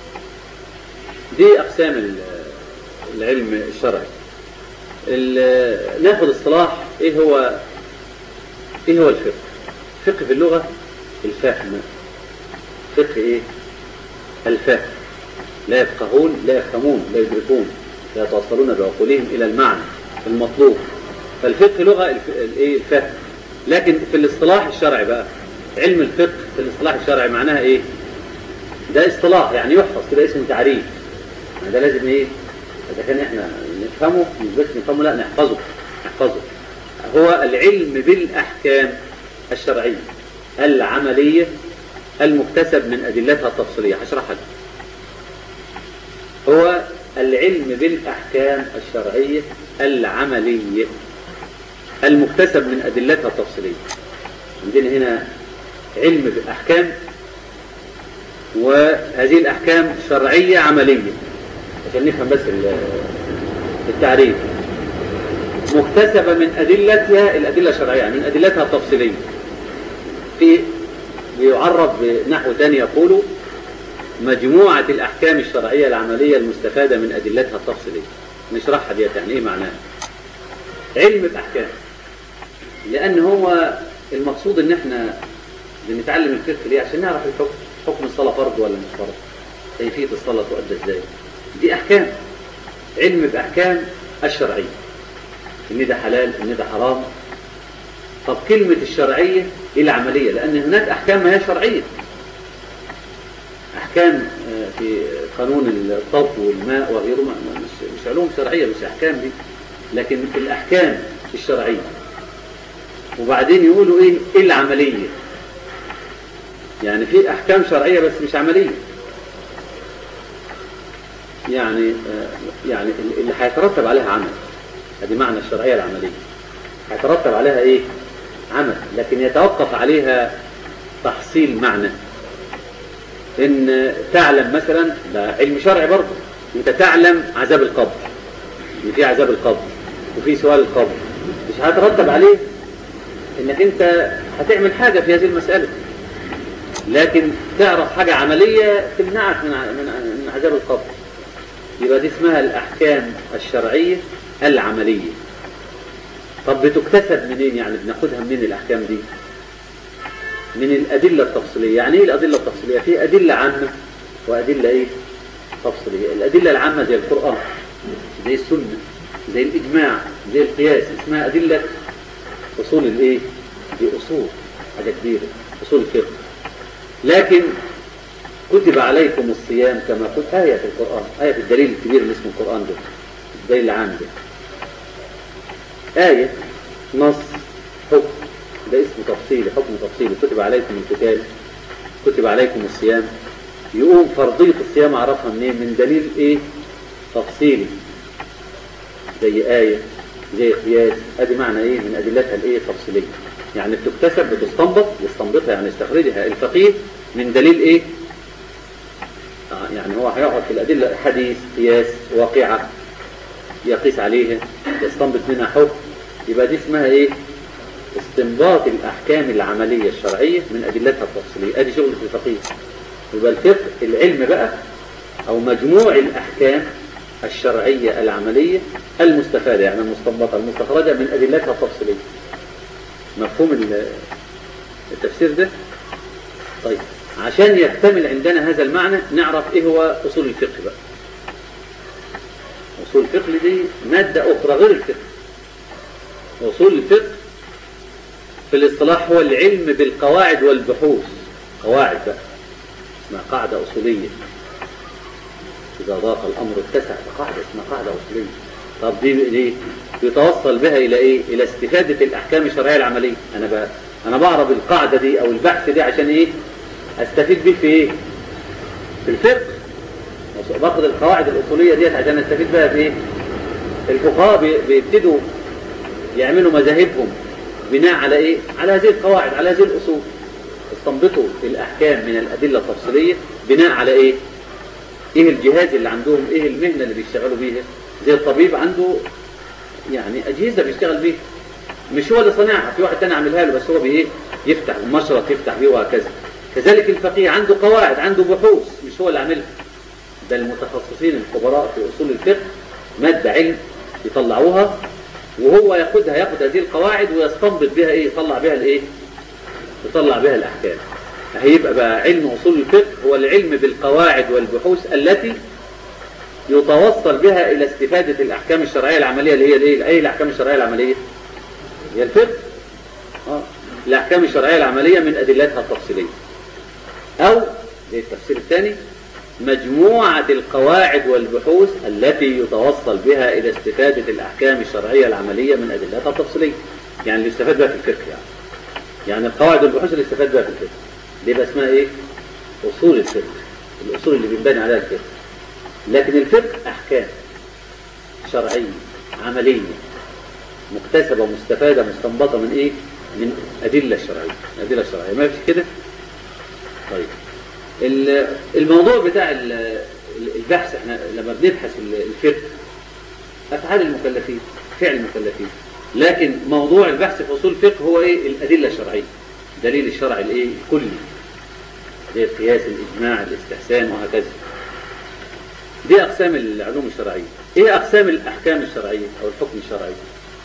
A: دي اقسام ال- العلم الشرعي ال- ناخد اصطلاح ايه هو ايه هو الفقه الفقه في اللغه الفهم فقه ايه الفهم لا يفقهون لا يفهمون لا يدركون لا يتوصلون بعقولهم إلى المعنى المطلوب فالفقه لغة الف- الايه الفهم لكن في الاصطلاح الشرعي بقى علم الفقه في الاصطلاح الشرعي معناها ايه ده اصطلاح يعني يحفظ كده اسم تعريف يعني ده لازم ايه اذا كان احنا نفهمه مش بس نفهمه لا نحفظه نحفظه هو العلم بالاحكام الشرعيه العمليه المكتسب من ادلتها التفصيليه هشرحها لك هو العلم بالأحكام الشرعية العملية المكتسب من أدلتها التفصيلية عندنا هنا علم بالأحكام وهذه الأحكام شرعية عملية عشان نفهم بس ال- التعريف مكتسبة من أدلتها الأدلة الشرعية من أدلتها التفصيلية في بيعرف بنحو ثاني يقول مجموعة الأحكام الشرعية العملية المستفادة من أدلتها التفصيلية نشرحها ديت يعني إيه معناها علم بأحكام لأن هو المقصود إن إحنا بنتعلم الفقه ليه عشان نعرف الحكم حكم الصلاة فرض ولا مش فرض كيفية الصلاة تؤدى إزاي دي أحكام علم بأحكام الشرعية إن ده حلال إن ده حرام طب كلمة الشرعية إيه العملية لأن هناك أحكام ما هي شرعية أحكام آه، في قانون الطب والماء وغيره مش, مش علوم شرعية مش أحكام دي لكن الأحكام الشرعية وبعدين يقولوا إيه, إيه العملية يعني في أحكام شرعية بس مش عملية يعني آه، يعني اللي هيترتب عليها عمل هذه معنى الشرعية العملية هيترتب عليها ايه عمل لكن يتوقف عليها تحصيل معنى ان تعلم مثلا ده علم شرعي برضه انت تعلم عذاب القبر ان في عذاب القبر وفي سؤال القبر مش هيترتب عليه انك انت هتعمل حاجة في هذه المسألة لكن تعرف حاجة عملية تمنعك من من عذاب القبر يبقى دي اسمها الأحكام الشرعية العملية طب بتكتسب منين يعني بناخدها منين الأحكام دي من الأدلة التفصيلية يعني إيه الأدلة التفصيلية في أدلة عامة وأدلة إيه تفصيلية الأدلة العامة زي القرآن زي السنة زي الإجماع زي القياس اسمها أدلة أصول الإيه دي أصول حاجة كبيرة أصول الفقه لكن كتب عليكم الصيام كما قلت آية في القرآن آية في الدليل الكبير اللي اسمه القرآن ده الدليل العام ده آية نص حكم ده اسم تفصيلي حكم تفصيلي كتب عليكم القتال كتب عليكم الصيام يقوم فرضية الصيام أعرفها منين من دليل إيه تفصيلي زي آية زي قياس ادي معنى ايه من ادلتها الايه التفصيليه يعني بتكتسب بتستنبط يستنبطها يعني يستخرجها الفقيه من دليل ايه آه يعني هو هيقعد في الادله حديث قياس واقعه يقيس عليها يستنبط منها حكم يبقى دي اسمها ايه استنباط الاحكام العمليه الشرعيه من ادلتها التفصيليه ادي شغل في الفقيه يبقى الفقه العلم بقى او مجموع الاحكام الشرعية العملية المستفادة يعني المستنبطة المستخرجة من أدلتها التفصيلية مفهوم التفسير ده طيب عشان يكتمل عندنا هذا المعنى نعرف ايه هو أصول الفقه بقى أصول الفقه دي مادة أخرى غير الفقه أصول الفقه في الاصطلاح هو العلم بالقواعد والبحوث قواعد بقى اسمها قاعدة أصولية إذا ضاق الأمر اتسع قاعدة اسمها قاعدة أصولية طب دي ليه؟ يتوصل بها إلى إيه؟ إلى استفادة الأحكام الشرعية العملية أنا ب... أنا بعرف القاعدة دي أو البحث دي عشان إيه؟ أستفيد بيه في إيه؟ في الفقه باخد القواعد الأصولية ديت عشان أستفيد بها في إيه؟ الفقهاء بيبتدوا يعملوا مذاهبهم بناء على إيه؟ على هذه القواعد على هذه الأصول استنبطوا الأحكام من الأدلة التفصيلية بناء على إيه؟ ايه الجهاز اللي عندهم ايه المهنة اللي بيشتغلوا بيها زي الطبيب عنده يعني اجهزة بيشتغل بيها مش هو اللي صنعها في واحد تاني عاملها له بس هو بايه يفتح المشرط يفتح بيه وهكذا كذلك الفقيه عنده قواعد عنده بحوث مش هو اللي عاملها ده المتخصصين الخبراء في اصول الفقه مادة علم يطلعوها وهو ياخدها ياخد هذه القواعد ويستنبط بها ايه يطلع بها الايه يطلع بها الاحكام هيبقى بقى علم أصول الفقه هو العلم بالقواعد والبحوث التي يتوصل بها إلى استفادة الأحكام الشرعية العملية اللي هي الايه؟ أي الأحكام الشرعية العملية؟ هي الفقه آه. الأحكام الشرعية العملية من أدلتها التفصيلية أو زي التفسير الثاني مجموعة القواعد والبحوث التي يتوصل بها إلى استفادة الأحكام الشرعية العملية من أدلتها التفصيلية يعني اللي يستفاد بها في الفقه يعني يعني القواعد والبحوث اللي يستفاد بها في الفقه دي يبقى اسمها ايه اصول الفقه الاصول اللي بينبني عليها الفقه لكن الفقه احكام شرعيه عمليه مكتسبه مستفاده مستنبطه من ايه من ادله شرعيه ادله شرعيه ما فيش كده طيب الموضوع بتاع البحث احنا لما بنبحث الفقه افعال المكلفين فعل المكلفين لكن موضوع البحث في اصول الفقه هو ايه الادله الشرعيه دليل الشرع الايه الكلي زي القياس الإجماع الاستحسان وهكذا دي أقسام العلوم الشرعية إيه أقسام الأحكام الشرعية أو الحكم الشرعي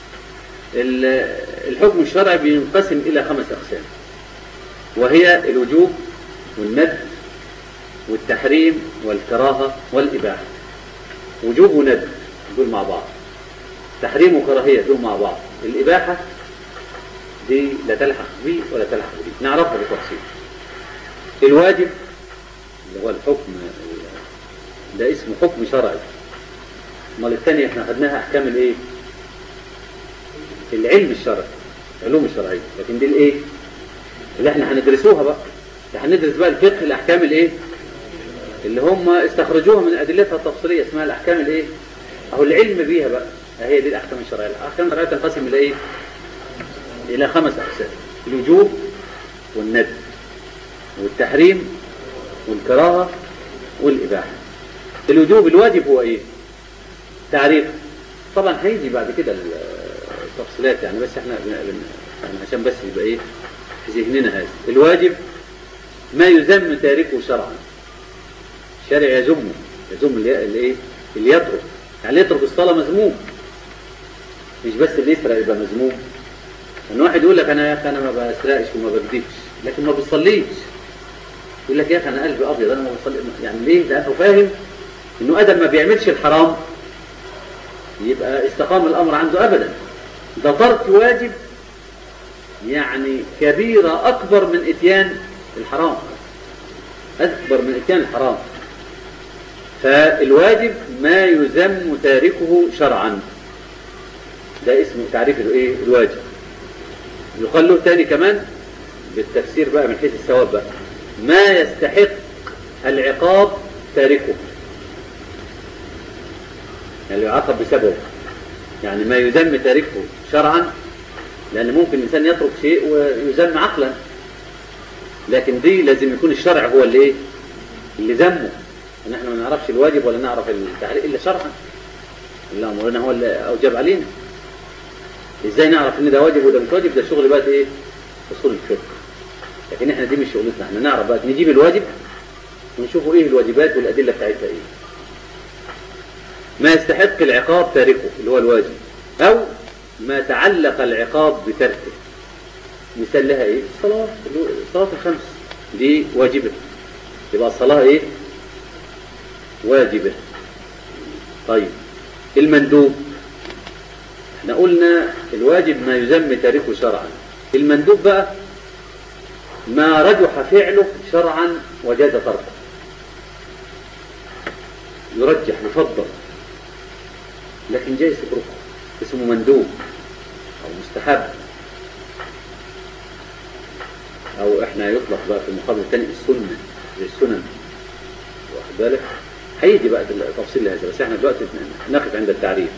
A: الحكم الشرعي بينقسم إلى خمس أقسام وهي الوجوب والند والتحريم والكراهة والإباحة وجوب وند دول مع بعض تحريم وكراهية دول مع بعض الإباحة دي لا تلحق بي ولا تلحق بي نعرفها بالتفصيل الواجب اللي هو الحكم ده اسمه حكم شرعي امال الثانية احنا خدناها احكام الايه العلم الشرعي العلوم الشرعية لكن دي الايه اللي احنا هندرسوها بقى هندرس بقى الفقه الاحكام الايه اللي هم استخرجوها من ادلتها التفصيليه اسمها الاحكام الايه اهو العلم بيها بقى هي دي الاحكام الشرعيه الاحكام الشرعيه تنقسم الى ايه الى خمس اقسام الوجوب والندب والتحريم والكراهه والاباحه الوجوب الواجب هو ايه تعريف طبعا هيجي بعد كده التفصيلات يعني بس احنا بن... بن... يعني عشان بس يبقى ايه في ذهننا هذا الواجب ما يذم تاركه شرعا الشارع يذمه يذم اللي الايه اللي يترك يعني اللي يترك الصلاه مذموم مش بس اللي يسرق يبقى مذموم ان واحد يقول لك انا يا اخي انا ما بسرقش وما بكذبش لكن ما بيصليش يقول لك يا اخي انا قلبي ابيض انا ما بصلي يعني ليه لانه فاهم انه ادم ما بيعملش الحرام يبقى استقام الامر عنده ابدا ده ترك واجب يعني كبيرة أكبر من إتيان الحرام أكبر من إتيان الحرام فالواجب ما يذم تاركه شرعا ده اسمه تعريف الايه الواجب يقال له تاني كمان بالتفسير بقى من حيث الثواب بقى ما يستحق العقاب تاركه يعني يعاقب بسببه يعني ما يذم تاركه شرعا لأن ممكن الإنسان يترك شيء ويذم عقلا لكن دي لازم يكون الشرع هو اللي ايه اللي ذمه ان احنا ما نعرفش الواجب ولا نعرف التعليق الا شرعا الا امرنا هو اللي اوجب علينا ازاي نعرف ان ده واجب وده مش واجب ده شغل بقى ايه اصول الفقه لكن احنا دي مش شغلتنا احنا نعرف بقى نجيب الواجب ونشوفوا ايه الواجبات والادله بتاعتها ايه ما يستحق العقاب تاركه اللي هو الواجب او ما تعلق العقاب بتركه مثال لها ايه الصلاة الصلاة الخمس دي واجبة يبقى الصلاة ايه واجبة طيب المندوب احنا قلنا الواجب ما يذم تاركه شرعا المندوب بقى ما رجح فعله شرعا وجاز تركه يرجح يفضل لكن جايز تتركه اسمه مندوب او مستحب او احنا يطلق بقى في المقابل الثاني السنة زي السنن واخد بالك هيجي بقى التفصيل لهذا بس احنا دلوقتي نقف عند التعريف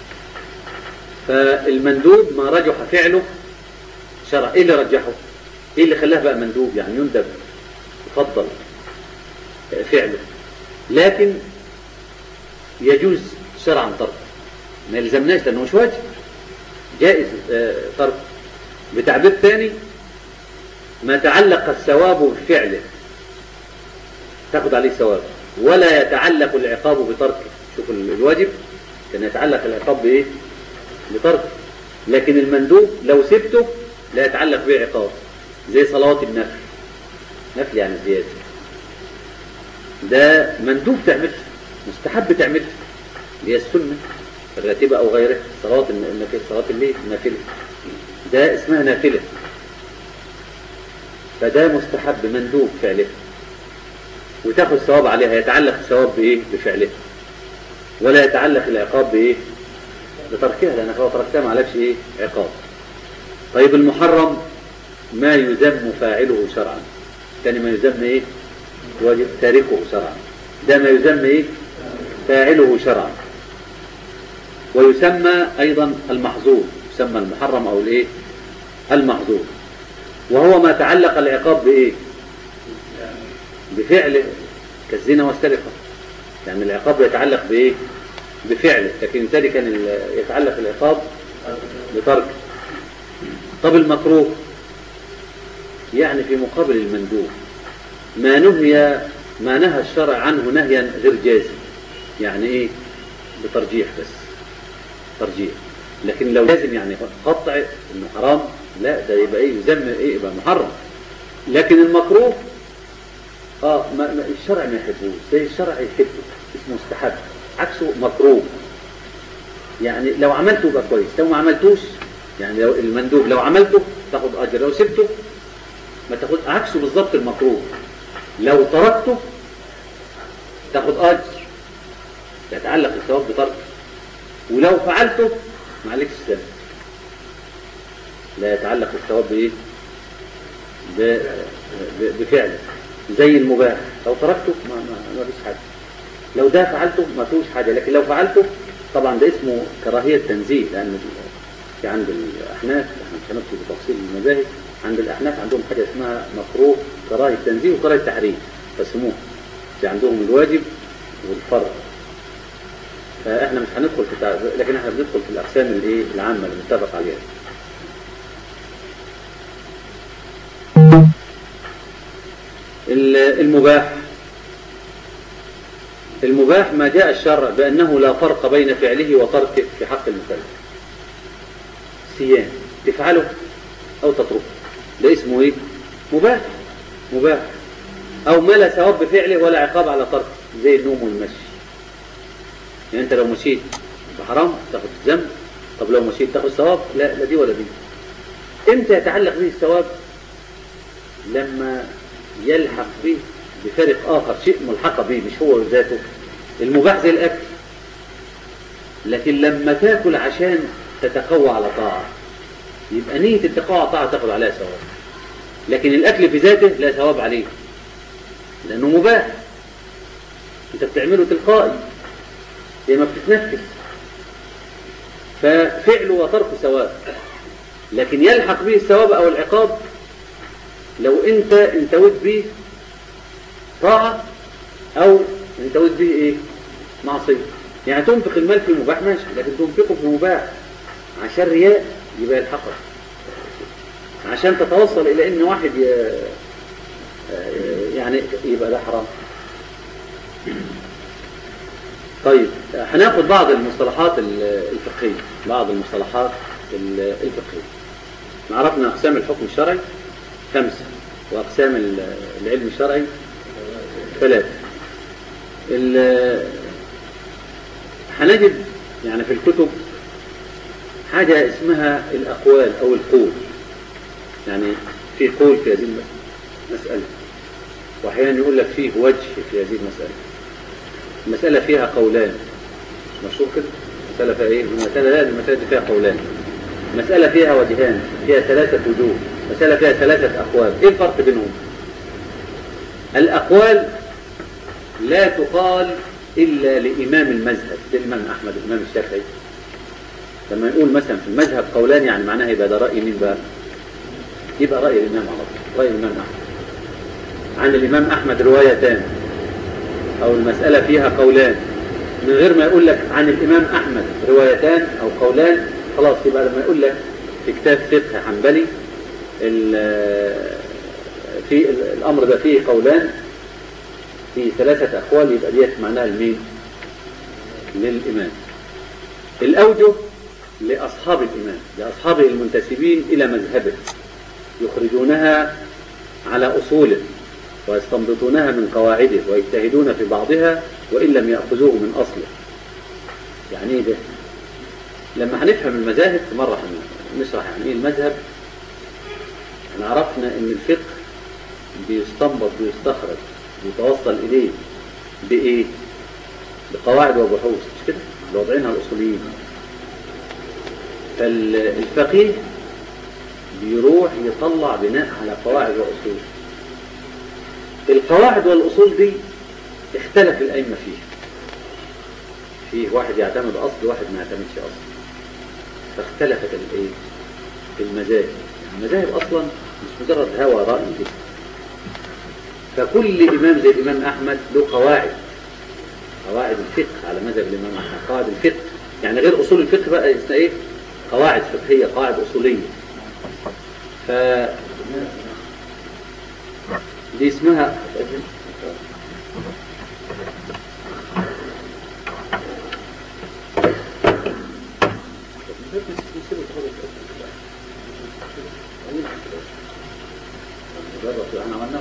A: فالمندوب ما رجح فعله شرع ايه اللي رجحه ايه اللي خلاه بقى مندوب يعني يندب يفضل فعله لكن يجوز شرعا تركه ما يلزمناش لانه مش واجب جائز ترك بتعبير ثاني ما تعلق الثواب بفعله تاخد عليه ثواب ولا يتعلق العقاب بتركه شوف الواجب كان يتعلق العقاب بايه بتركه لكن المندوب لو سبته لا يتعلق به عقاب زي صلوات النفل نفل يعني زيادة ده مندوب تعمله مستحب تعمله اللي هي السنة الراتبة أو غيرها صلوات النافلة صلاة الليل النافلة ده اسمها نافلة فده مستحب مندوب فعله وتاخد ثواب عليها يتعلق الثواب بإيه بفعله ولا يتعلق العقاب بإيه بتركها لأنك لو تركتها ما عليكش إيه عقاب طيب المحرم ما يذم فاعله شرعا ثاني ما يذم إيه واجب تاركه شرعا ده ما يذم إيه فاعله شرعا ويسمى أيضا المحظور يسمى المحرم أو الإيه المحظور وهو ما تعلق العقاب بإيه بفعله كالزنا والسرقة يعني العقاب يتعلق بإيه بفعله لكن ذلك كان يتعلق العقاب بترك طب المكروه يعني في مقابل المندوب ما نهي ما نهى الشرع عنه نهيا غير جازم يعني ايه بترجيح بس ترجيح لكن لو لازم يعني قطع انه حرام لا ده يبقى ايه يذم ايه يبقى محرم لكن المكروه اه ما ما الشرع ما يحبوش زي الشرع يحبه اسمه مستحب عكسه مكروه يعني لو عملته يبقى كويس لو ما عملتوش يعني لو المندوب لو عملته تاخد اجر لو سبته ما تاخد عكسه بالظبط المطلوب لو تركته تاخد اجر يتعلق الثواب بتركه ولو فعلته ما عليكش السلام لا يتعلق الثواب بايه ب- ب- بفعله زي المباح لو تركته ما, ما, ما فيش حاجه لو ده فعلته ما فيهوش حاجه لكن لو فعلته طبعا ده اسمه كراهيه تنزيه لان ال- في عند الاحناف احنا مش هندخل بتفصيل المذاهب عند الاحناف عندهم حاجه اسمها مكروه كراهيه تنزيه وكراهيه تحريم قسموه في عندهم الواجب والفرض فاحنا مش هندخل في تع- لكن احنا بندخل في الاقسام الايه العامه اللي متفق عليها ال- المباح المباح ما جاء الشرع بأنه لا فرق بين فعله وتركه في حق المكلف صيام تفعله أو تتركه ده اسمه إيه؟ مباح مباح أو ما لا ثواب بفعله ولا عقاب على تركه زي النوم والمشي يعني أنت لو مشيت بحرام تاخد ذنب طب لو مشيت تاخد ثواب لا لا دي ولا دي امتى يتعلق به الثواب لما يلحق به بفرق آخر شيء ملحق به مش هو ذاته المباح زي الأكل لكن لما تاكل عشان تتقوى على طاعة يبقى نية التقوى على طاعة تاخد عليها ثواب لكن الأكل في ذاته لا ثواب عليه لأنه مباح أنت بتعمله تلقائي زي ما بتتنفس ففعله وتركه ثواب لكن يلحق به الثواب أو العقاب لو أنت انتويت به طاعة أو انتويت به إيه معصية يعني تنفق المال في مباح ماشي لكن تنفقه في مباح عشان رياء يبقى يلحقك عشان تتوصل إلى إن واحد ي... يعني يبقى ده حرام طيب هناخد بعض المصطلحات الفقهية بعض المصطلحات الفقهية عرفنا أقسام الحكم الشرعي خمسة وأقسام العلم الشرعي ثلاثة هنجد يعني في الكتب حاجة اسمها الأقوال أو القول يعني في قول في هذه المسألة وأحيانا يقول لك فيه وجه في هذه المسألة المسألة فيها قولان مشهور كده مسألة فيها إيه؟ المسألة لا المسألة فيها قولان مسألة فيها وجهان فيها ثلاثة وجوه مسألة فيها ثلاثة أقوال إيه الفرق بينهم الأقوال لا تقال إلا لإمام المذهب للإمام أحمد الإمام الشافعي لما نقول مثلا في المذهب قولان يعني معناها يبقى ده رأي مين بقى يبقى رأي الإمام على طول رأي الإمام أحمد عن الإمام أحمد روايتان أو المسألة فيها قولان من غير ما يقول لك عن الإمام أحمد روايتان أو قولان خلاص يبقى لما يقول لك في كتاب فقه حنبلي في الأمر ده فيه قولان في ثلاثة أقوال يبقى ديت معناها لمين؟ للإمام الأوجه لأصحاب الإمام لأصحابه المنتسبين إلى مذهبه يخرجونها على أصوله ويستنبطونها من قواعده ويجتهدون في بعضها وإن لم يأخذوه من أصله يعني إيه ده؟ لما هنفهم المذاهب مرة نشرح يعني إيه المذهب احنا عرفنا إن الفقه بيستنبط بيستخرج بيتوصل إليه بإيه؟ بقواعد وبحوث مش كده؟ اللي وضعينها الأصوليين فالفقيه بيروح يطلع بناء على قواعد وأصول القواعد والأصول دي اختلف الأئمة فيها فيه واحد يعتمد أصل واحد ما يعتمدش أصل فاختلفت الايه المذاهب المذاهب أصلا مش مجرد هوى رأي كده فكل إمام زي الإمام أحمد له قواعد قواعد الفقه على مذهب الإمام أحمد قواعد الفقه يعني غير أصول الفقه بقى اسمها إيه قواعد فقهية قواعد أصولية ف دي اسمها احنا عملناه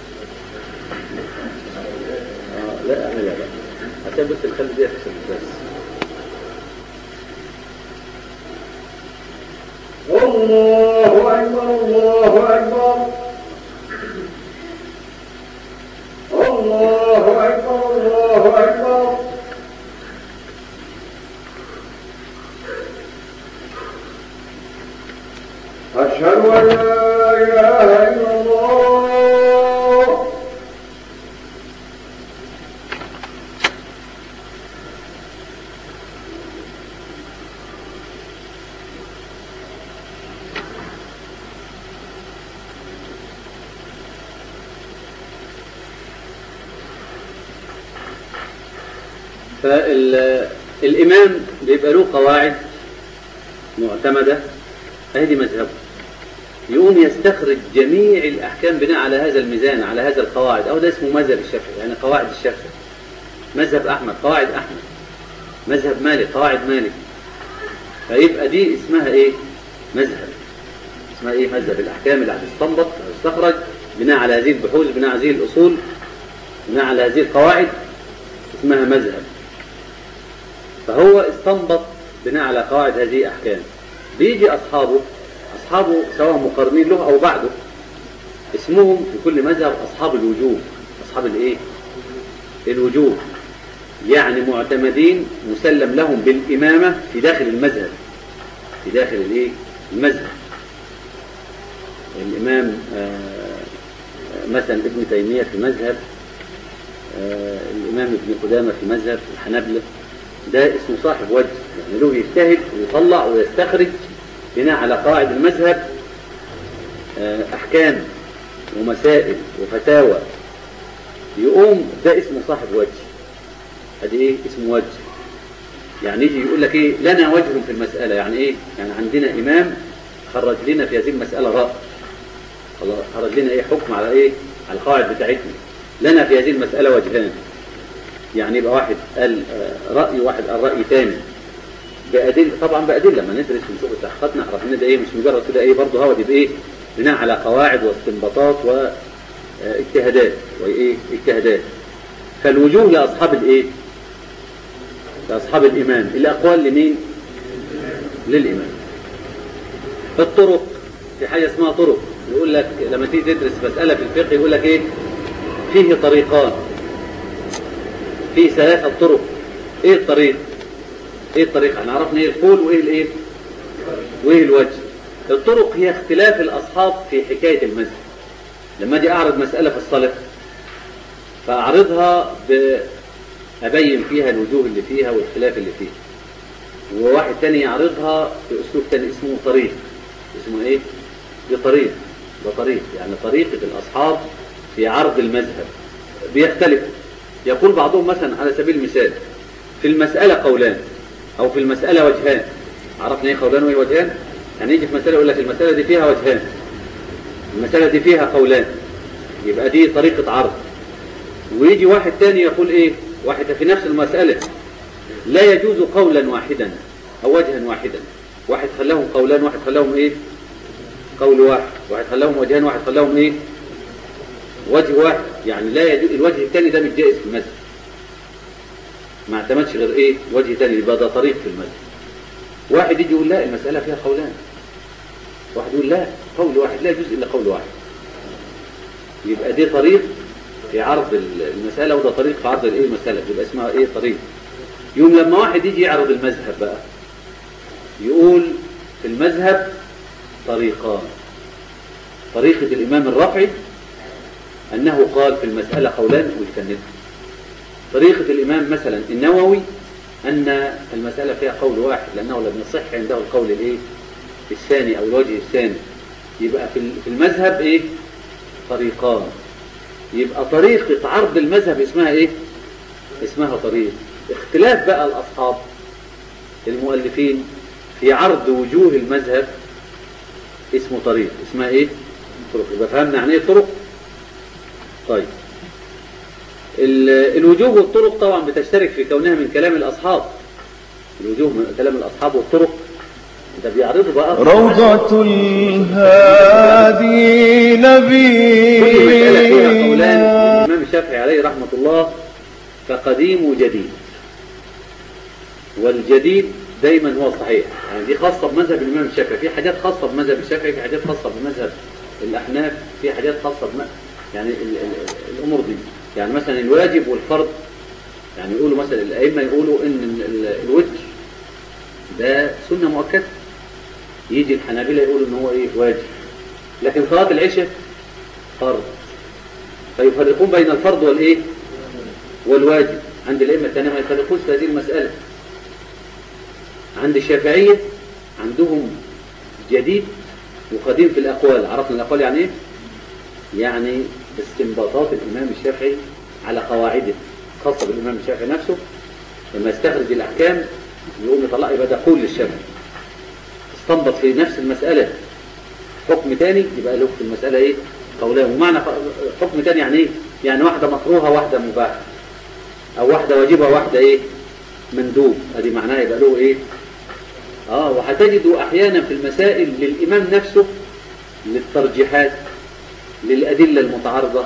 A: آه لا اعملها بقى عشان بس نخلي دي احسن بس
B: الله أكبر الله أكبر الله أكبر الله أكبر أشهد أن لا إله إلا الله
A: فالإمام بيبقى له قواعد معتمدة هذه مذهبه يقوم يستخرج جميع الأحكام بناء على هذا الميزان على هذا القواعد أو ده اسمه مذهب الشافعي يعني قواعد الشافعي مذهب أحمد قواعد أحمد مذهب مالك قواعد مالك فيبقى دي اسمها إيه مذهب اسمها إيه مذهب الأحكام اللي هتستنبط وتستخرج بناء على هذه البحوث بناء على هذه الأصول بناء على هذه القواعد اسمها مذهب فهو استنبط بناء على قواعد هذه أحكام بيجي أصحابه أصحابه سواء مقارنين له أو بعده اسمهم في كل مذهب أصحاب الوجوه أصحاب الإيه؟ الوجوه يعني معتمدين مسلم لهم بالإمامة في داخل المذهب في داخل الإيه؟ المذهب الإمام آه مثلا ابن تيمية في مذهب آه الإمام ابن قدامة في مذهب الحنابلة ده اسمه صاحب وجه يعني له يجتهد ويطلع ويستخرج بناء على قواعد المذهب أحكام ومسائل وفتاوى يقوم ده اسمه صاحب وجه ادي ايه اسمه وجه يعني يجي يقول لك ايه لنا وجه في المسألة يعني ايه يعني عندنا امام خرج لنا في هذه المسألة رأي خرج لنا ايه حكم على ايه على القواعد بتاعتنا لنا في هذه المسألة وجهان يعني يبقى واحد قال رأي واحد قال رأي ثاني بأدلة طبعا بأدلة لما ندرس ونشوف التحقيقات نعرف ان ده ايه مش مجرد كده ايه برضه هو يبقى ايه بناء على قواعد واستنباطات واجتهادات وايه اجتهادات فالوجوه لاصحاب الايه لاصحاب الامام الاقوال لمين للامام الطرق في حاجه اسمها طرق يقول لك لما تيجي تدرس مساله في الفقه يقول لك ايه فيه طريقان فيه ثلاثه طرق ايه الطريق ايه الطريق احنا عرفنا ايه القول وايه الايه وايه الوجه الطرق هي اختلاف الاصحاب في حكايه المذهب لما اجي اعرض مساله في الصلاه فاعرضها ابين فيها الوجوه اللي فيها والخلاف اللي فيها وواحد تاني يعرضها باسلوب تاني اسمه طريق اسمه ايه دي طريق ده طريق يعني طريقه الاصحاب في عرض المذهب بيختلف يقول بعضهم مثلا على سبيل المثال في المساله قولان او في المسألة وجهان عرفنا ايه قولان وايه وجهان يعني يجي في مسألة يقول لك المسألة دي فيها وجهان المسألة دي فيها قولان يبقى دي طريقة عرض ويجي واحد تاني يقول ايه واحد في نفس المسألة لا يجوز قولا واحدا او وجها واحدا واحد خلاهم قولان واحد خلاهم ايه قول واحد واحد خلاهم وجهان واحد خلاهم ايه وجه واحد يعني لا يجوز الوجه الثاني ده مش جائز في المذهب ما اعتمدش غير ايه وجه تاني يبقى ده طريق في المذهب واحد يجي يقول لا المسألة فيها قولان واحد يقول لا قول واحد لا يجوز إلا قول واحد يبقى دي طريق في عرض المسألة وده طريق في عرض الايه المسألة يبقى اسمها ايه طريق يوم لما واحد يجي يعرض المذهب بقى يقول في المذهب طريقان طريقة الإمام الرفعي أنه قال في المسألة قولان ويكنفها طريقة الإمام مثلا النووي أن المسألة فيها قول واحد لأنه لم يصح عنده القول الإيه الثاني أو الوجه الثاني يبقى في المذهب إيه طريقان يبقى طريقة عرض المذهب اسمها إيه اسمها طريق اختلاف بقى الأصحاب المؤلفين في عرض وجوه المذهب اسمه طريق اسمها إيه طرق يبقى فهمنا عن إيه طرق طيب الوجوه والطرق طبعا بتشترك في كونها من كلام الأصحاب الوجوه من كلام الأصحاب والطرق ده بيعرضوا بقى
C: روضة الهادي نبي
A: كل مسألة فيها قولان الإمام الشافعي عليه رحمة الله فقديم وجديد والجديد دايما هو الصحيح يعني دي خاصة بمذهب الإمام الشافعي في حاجات خاصة بمذهب الشافعي في حاجات خاصة بمذهب الأحناف في حاجات خاصة بم... يعني ال... ال... الأمور دي يعني مثلا الواجب والفرض يعني يقولوا مثلا الأئمة يقولوا إن ال... ال... الوتر ده سنة مؤكدة يجي الحنابلة يقولوا إن هو إيه واجب لكن صلاة العشاء فرض فيفرقون بين الفرض والإيه والواجب عند الأئمة الثانية ما يفرقوش في هذه المسألة عند الشافعية عندهم جديد وقديم في الأقوال عرفنا الأقوال يعني إيه؟ يعني استنباطات الإمام الشافعي على قواعده خاصة بالإمام الشافعي نفسه لما يستخرج الأحكام يقوم يطلع يبقى ده قول للشافعي استنبط في نفس المسألة حكم تاني يبقى له في المسألة إيه؟ قولان ومعنى حكم تاني يعني إيه؟ يعني واحدة مكروهة واحدة مباحة أو واحدة واجبة واحدة إيه؟ مندوب ادي معناه يبقى له ايه اه وهتجدوا احيانا في المسائل للامام نفسه للترجيحات للادله المتعارضه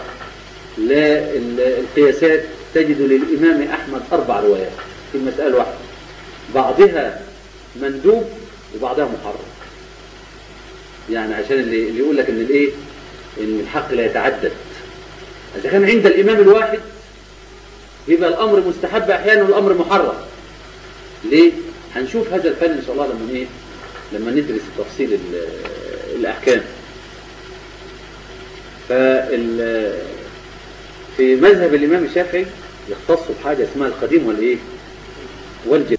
A: للقياسات تجد للامام احمد اربع روايات في المساله واحده بعضها مندوب وبعضها محرم يعني عشان اللي, اللي يقول لك ان الايه ان الحق لا يتعدد اذا كان عند الامام الواحد يبقى الامر مستحب احيانا والامر محرم ليه هنشوف هذا الفن ان شاء الله لما ايه لما ندرس تفصيل الاحكام فال في مذهب الامام الشافعي يختص بحاجه اسمها القديم والايه والجديد